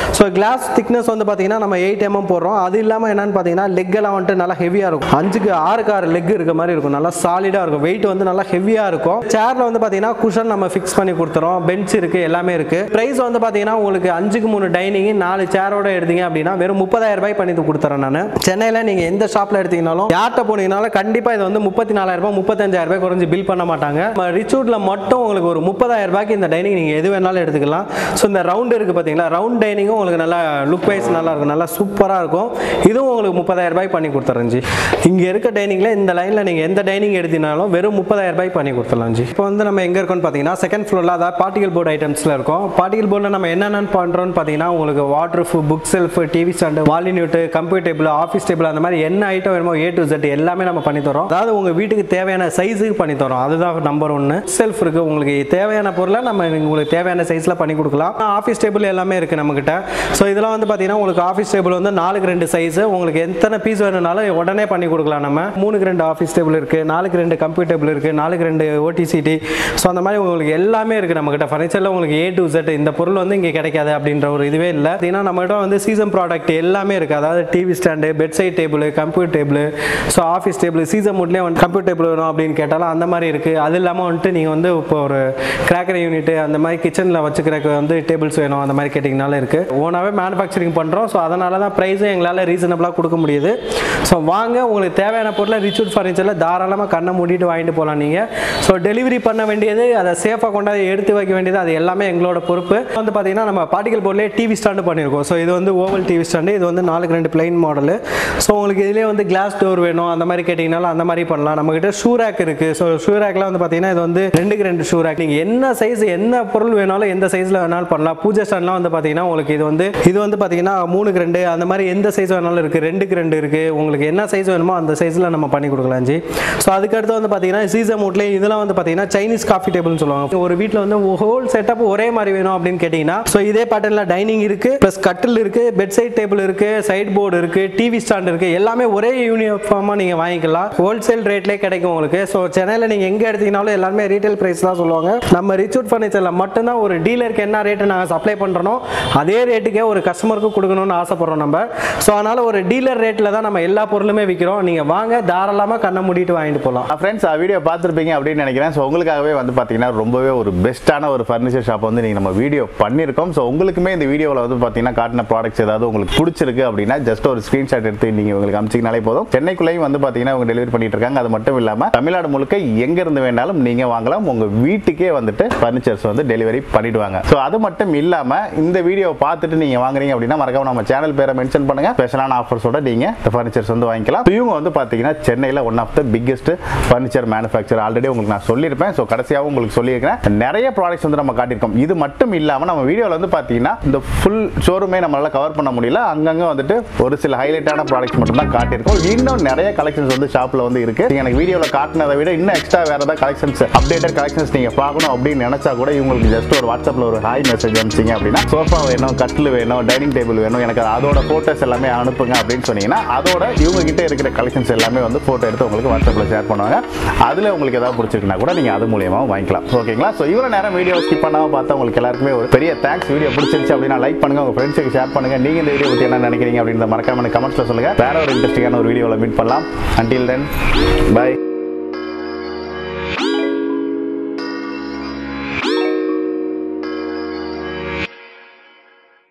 Speaker 1: ஸோ கிளாஸ் திக்னஸ் வந்து பார்த்தீங்கன்னா நம்ம எயிட் எம்எம் போடுறோம் அது இல்லாமல் என்னன்னு பார்த்தீங்கன்னா லெக் எல்லாம் வந்துட்டு நல்லா ஹெவியாக இருக்கும் அஞ்சுக்கு ஆறுக்கு ஆறு லெக் இருக்க மாதிரி இருக்கும் நல்லா சாலிடாக இருக்கும் வெயிட் வந்து நல்லா ஹெவியாக இருக்கும் சேரில் வந்து பார்த்தீங்கன்னா குஷன் நம்ம ஃபிக்ஸ் பண்ணி கொடுத்துறோம் பெஞ்ச் இருக்குது எல்லாமே இருக்குது ப்ரைஸ் வந்து பார்த்தீங்கன்னா உங்களுக்கு அஞ்சுக்கு மூணு டைனிங் நாலு சேரோட எடுத்தீங்க அப்படின்னா வெறும் முப்பதாயிரம் ரூபாய் பண்ணி கொடுத்துறேன் நான் சென்னையில் நீங்கள் எந்த ஷாப்பில் எடுத்தீங்கனாலும் யார்கிட்ட போனீங்கனாலும் கண்டிப்பாக இது வந்து முப்பத்தி நாலாயிரம் ரூபாய் முப்பத்தஞ்சாயிரம் ரூபாய் குறைஞ்சி பில் பண்ண மாட்டாங்க ரிச்சூட்டில் மட்டும் உங்களுக்கு ஒரு முப்பதாயிரம் ரூபாய்க்கு இந்த டைனிங் நீங்கள் எது வேணாலும் எடுத்துக்கலாம் ஸோ இந்த ரவுண்டு இருக்குது பார்த்தீங்களா ரவுண்ட் டைனிங்கும் உங்களுக்கு நல்லா லுக் வைஸ் நல்லா இருக்கும் நல்லா சூப்பராக இருக்கும் இதுவும் உங்களுக்கு முப்பதாயிரம் ரூபாய் பண்ணி கொடுத்துறேன் ஜி இங்கே இருக்க டைனிங்கில் இந்த லைனில் நீங்கள் எந்த டைனிங் எடுத்தினாலும் வெறும் முப்பதாயிரம் ரூபாய் பண்ணி கொடுத்துடலாம் ஜி இப்போ வந்து நம்ம எங்கே இருக்கோம்னு பார்த்தீங்கன்னா செகண்ட் ஃப்ளோரில் அதாவது பார்ட்டிகல் போர்டு ஐட்டம்ஸில் இருக்கும் பார்ட்டிகல் போர்டில் நம்ம என்னென்ன பண்ணுறோம்னு பார்த்தீங்கன்னா உங்களுக்கு water book shelf TV stand வாலினியூட்டு கம்ப்யூட்டர் டேபிள் ஆஃபீஸ் டேபிள் அந்த மாதிரி என்ன ஐட்டம் வேணுமோ ஏ டு Z எல்லாமே நம்ம பண்ணி தரோம் அதாவது உங்கள் வீட்டுக்கு தேவையான சைஸுக்கு பண்ணி தரோம் அதுதான் நம்பர் ஒன்று செல்ஃப் இருக்குது உங்களுக்கு தேவையான பொருளை நம்ம உங்களுக்கு தேவையான சைஸில் பண்ணி கொடுக்கலாம் ஆஃபீஸ் டேபிள் எல்லாமே இருக்குது நம்மக்கிட்ட ஸோ இதெல்லாம் வந்து பார்த்தீங்கன்னா உங்களுக்கு ஆஃபீஸ் டேபிள் வந்து நாலுக்கு ரெண்டு சைஸு உங்களுக்கு எத்தனை பீஸ் வேணும்னாலும் உடனே பண்ணி கொடுக்கலாம் நம்ம மூணுக்கு ரெண்டு ஆஃபீஸ் டேபிள் இருக்குது நாலுக்கு ரெண்டு கம்ப்யூட்டர் டேபிள் இருக்குது நாலுக்கு ரெண்டு ஓடிசிடி ஸோ அந்த மாதிரி உங்களுக்கு எல்லாமே இருக்குது நம்மக்கிட்ட ஃபர்னிச்சரில் உங்களுக்கு ஏ டு Z இந்த பொருள் வந்து இங்கே கிடைக்காது அப்படின்ற ஒரு இதுவே இல்லை பார்த்தீங்கன்னா நம்மகிட்ட வந்து சீசன் ப்ராடக்ட் எல்லாமே இருக்குது அதாவது TV stand bed side table computer table so office table season மூட்லேயே வந்து கம்ப்யூட்டர் டேபிள் வேணும் அப்படின்னு கேட்டாலும் அந்த மாதிரி இருக்குது அது இல்லாமல் வந்துட்டு நீங்கள் வந்து இப்போ ஒரு கிராக்கர் யூனிட் அந்த மாதிரி கிச்சனில் வச்சுக்கிறக்கு வந்து டேபிள்ஸ் வேணும் அந்த மாதிரி கேட்டிங்கனாலும் இருக்குது ஓனாகவே மேனுஃபேக்சரிங் பண்ணுறோம் ஸோ அதனால தான் ப்ரைஸும் எங்களால் ரீசனபிளாக கொடுக்க முடியுது ஸோ வாங்க உங்களுக்கு தேவையான பொருளை ரிச்சூட் ஃபர்னிச்சரில் தாராளமாக கண்ணை மூடிட்டு வாங்கிட்டு போகலாம் நீங்கள் ஸோ டெலிவரி பண்ண வேண்டியது அதை சேஃபாக கொண்டாந்து எடுத்து வைக்க வேண்டியது அது எல்லாமே எங்களோட பொறுப்பு வந்து பார்த்தீங்கன்னா நம்ம பார்ட்டிகல் போர்ட்லேயே டிவி ஸ்டாண்டு பண்ணியிருக்கோம் ஸோ இது வந்து ஓவல் டிவி ஸ்டாண்டு இது வந்து நாலுக்கு ரெண்டு பிளைன் மாடலு ஸோ உங்களுக்கு இதுலேயே வந்து கிளாஸ் டோர் வேணும் அந்த மாதிரி கேட்டிங்கனாலும் அந்த மாதிரி பண்ணலாம் நம்மக்கிட்ட ஷூ ரேக் இருக்குது ஸோ ஷூ ரேக்லாம் வந்து பார்த்தீங்கன்னா இது வந்து ரெண்டுக்கு ரெண்டு ஷூ ரேக் நீங்கள் என்ன சைஸ் என்ன பொருள் வேணாலும் எந்த சைஸில் வேணாலும் பண்ணலாம் பூஜை ஸ்டாண்ட்லாம் வந்து பார்த்தீங்கன்னா உங்களுக்கு இது வந்து இது வந்து பார்த்தீங்கன்னா மூணுக்கு ரெண்டு அந்த மாதிரி எந்த சைஸ் வேணாலும் இருக்குது ரெண்டுக்கு ரெண்டு இருக்குது உங்களுக்கு என்ன சைஸ் வேணுமோ அந்த சைஸில் நம்ம பண்ணி கொடுக்கலாம் ஜி ஸோ அதுக்கடுத்து வந்து பார்த்தீங்கன்னா சீசன் மூட்லேயே இதெல்லாம் வந்து பார்த்தீங்கன்னா சைனீஸ் காஃபி டேபிள்னு சொல்லுவாங்க ஒரு வீட்டில் வந்து ஹோல் செட்டப் ஒரே மாதிரி வேணும் அப்படின்னு கேட்டிங்கன்னா ஸோ இதே பேட்டர்னில் டைனிங் இருக்குது ப்ளஸ் கட்டில் இருக்குது பெட் சைட் டேபிள் இருக்குது சைட் போர்டு இருக்குது டிவி ஸ்டாண்ட் இருக்குது எல்லாமே ஒரே யூனிஃபார்மாக நீங்கள் வாங்கிக்கலாம் ஹோல்சேல் ரேட்லேயே கிடைக்கும் உங்களுக்கு ஸோ சென்னையில் நீங்கள் எங்கே எடுத்தீங்கனாலும் எல்லாருமே ரீட்டைல் ப்ரைஸ் தான் சொல்லுவாங்க நம்ம ரிச்சூட் ஃபர்னிச்சரில் மட்டும்தான் ஒரு டீலருக்கு என்ன ரேட்டு நாங்கள் சப்ளை பண்ணுறோம் அதே ரேட்டுக்கே ஒரு கஸ்டமருக்கு கொடுக்கணும்னு ஆசைப்படுறோம் நம்ம ஸோ அதனால் ஒரு டீலர் ரேட்டில் தான் நம்ம எல்லா பொருளுமே விற்கிறோம் நீங்கள் வாங்க தாராளமாக கண்ணை மூடிட்டு வாங்கிட்டு போகலாம்
Speaker 2: ஃப்ரெண்ட்ஸ் வீடியோ பார்த்துருப்பீங்க அப்படின்னு நினைக்கிறேன் ஸோ உங்களுக்காகவே வந்து பார்த்தீங்கன்னா ரொம்பவே ஒரு பெஸ்ட்டான ஒரு ஃபர்னிச்சர் ஷாப் வந்து நீங்கள் நம்ம வீடியோ பண்ணியிருக்கோம் ஸோ உங்களுக்குமே இந்த வீடியோவில் வந்து பார்த்தீங்கன்னா காட்டின ப்ராடக்ட்ஸ் ஏதாவது உங்களுக்கு பிடிச்சிருக்கு அப்படின்னா ஜஸ்ட் ஒரு ஸ்க்ரீன்ஷாட் எடுத்து நீங்கள் உங்களுக்கு அமிச்சிங்கனாலே போதும் சென்னைக்குள்ளேயும் வந்து பார்த்தீங்கன்னா அவங்க டெலிவரி பண்ணிட்டு இருக்காங்க அது மட்டும் இல்லாமல் தமிழ்நாடு முழுக்க எங்க இருந்து வேணாலும் நீங்கள் வாங்கலாம் உங்கள் வீட்டுக்கே வந்துட்டு ஃபர்னிச்சர்ஸ் வந்து டெலிவரி பண்ணிடுவாங்க ஸோ அது மட்டும் இல்லாமல் இந்த வீடியோவை பார்த்துட்டு நீங்கள் வாங்குறீங்க அப்படின்னா மறக்காம நம்ம சேனல் பேரை மென்ஷன் பண்ணுங்க ஸ்பெஷலான ஆஃபர்ஸோட நீங்கள் இந்த ஃபர்னிச்சர்ஸ் வந்து வாங்கிக்கலாம் So, இவங்க வந்து பார்த்தீங்கன்னா சென்னையில் one of the biggest furniture manufacture already உங்களுக்கு நான் சொல்லியிருப்பேன் ஸோ கடைசியாகவும் உங்களுக்கு சொல்லியிருக்கிறேன் நிறைய ப்ராடக்ட்ஸ் வந்து நம்ம காட்டியிருக்கோம் இது மட்டும் இல்லாமல் நம்ம வீடியோவில் வந்து பார்த்தீங்கன்னா இந்த ஃபுல் ஷோரூமே நம்மளால கவர் பண்ண முடியல அங்கங்கே வந்துட்டு ஒரு சில ஹைலைட்டான ப்ராடக்ட்ஸ் மட்டும் தான் காட்டியிருக்கோம் இன்னும் நிறைய கலெக்ஷன்ஸ் வந்து ஷாப்பில் வந்து இருக்கு நீங்க எனக்கு வீடியோவில் காட்டினதை விட இன்னும் எக்ஸ்ட்ரா வேற ஏதாவது கலெக்ஷன்ஸ் அப்டேட்டட் கலெக்ஷன்ஸ் நீங்கள் பார்க்கணும் அப்படின்னு நினைச்சா கூட இவங்களுக்கு ஜஸ்ட் ஒரு வாட்ஸ்அப்பில் ஒரு ஹாய் மெசேஜ் அனுப்பிச்சிங்க அப்படின்னா சோஃபா வேணும் கட்டில் வேணும் டைனிங் டேபிள் வேணும் எனக்கு அதோட ஃபோட்டோஸ் எல்லாமே அனுப்புங்க அப்படின்னு சொன்னீங்கன்னா அதோட இவங்க கிட்ட இருக்கிற கலெக்ஷன்ஸ் எல்லாமே வந்து ஃபோட்டோ எடுத்து உங்களுக்கு வாட்ஸ்அப்பில் ஷேர் பண்ணுவாங்க அதில் உங்களுக்கு ஏதாவது பிடிச்சிருக்குன்னா கூட நீங்கள் அது மூலியமாக வாங்கிக்கலாம் ஓகேங்களா ஸோ இவ்வளோ நேரம் வீடியோ ஸ்கிப் பண்ணாமல் பார்த்தா உங்களுக்கு எல்லாருக்குமே ஒரு பெரிய தேங்க்ஸ் வீடியோ பிடிச்சிருச்சு அப்படின்னா லைக் பண்ணுங்க உங்கள் ஃப்ரெண்ட்ஸுக்கு ஷேர் பண்ணுங்க நீங்கள் இந்த வீடியோ பற்றி என்ன நினைக்கிறீங்க அப்படின்றத மறக்காம கமெண்ட்ஸில் சொல்லுங்கள் வேற ஒரு இன்ட்ரெஸ்டிங்கான ஒரு வீடியோவில் மீட் பண்ணலாம் அன்டில் தென் பை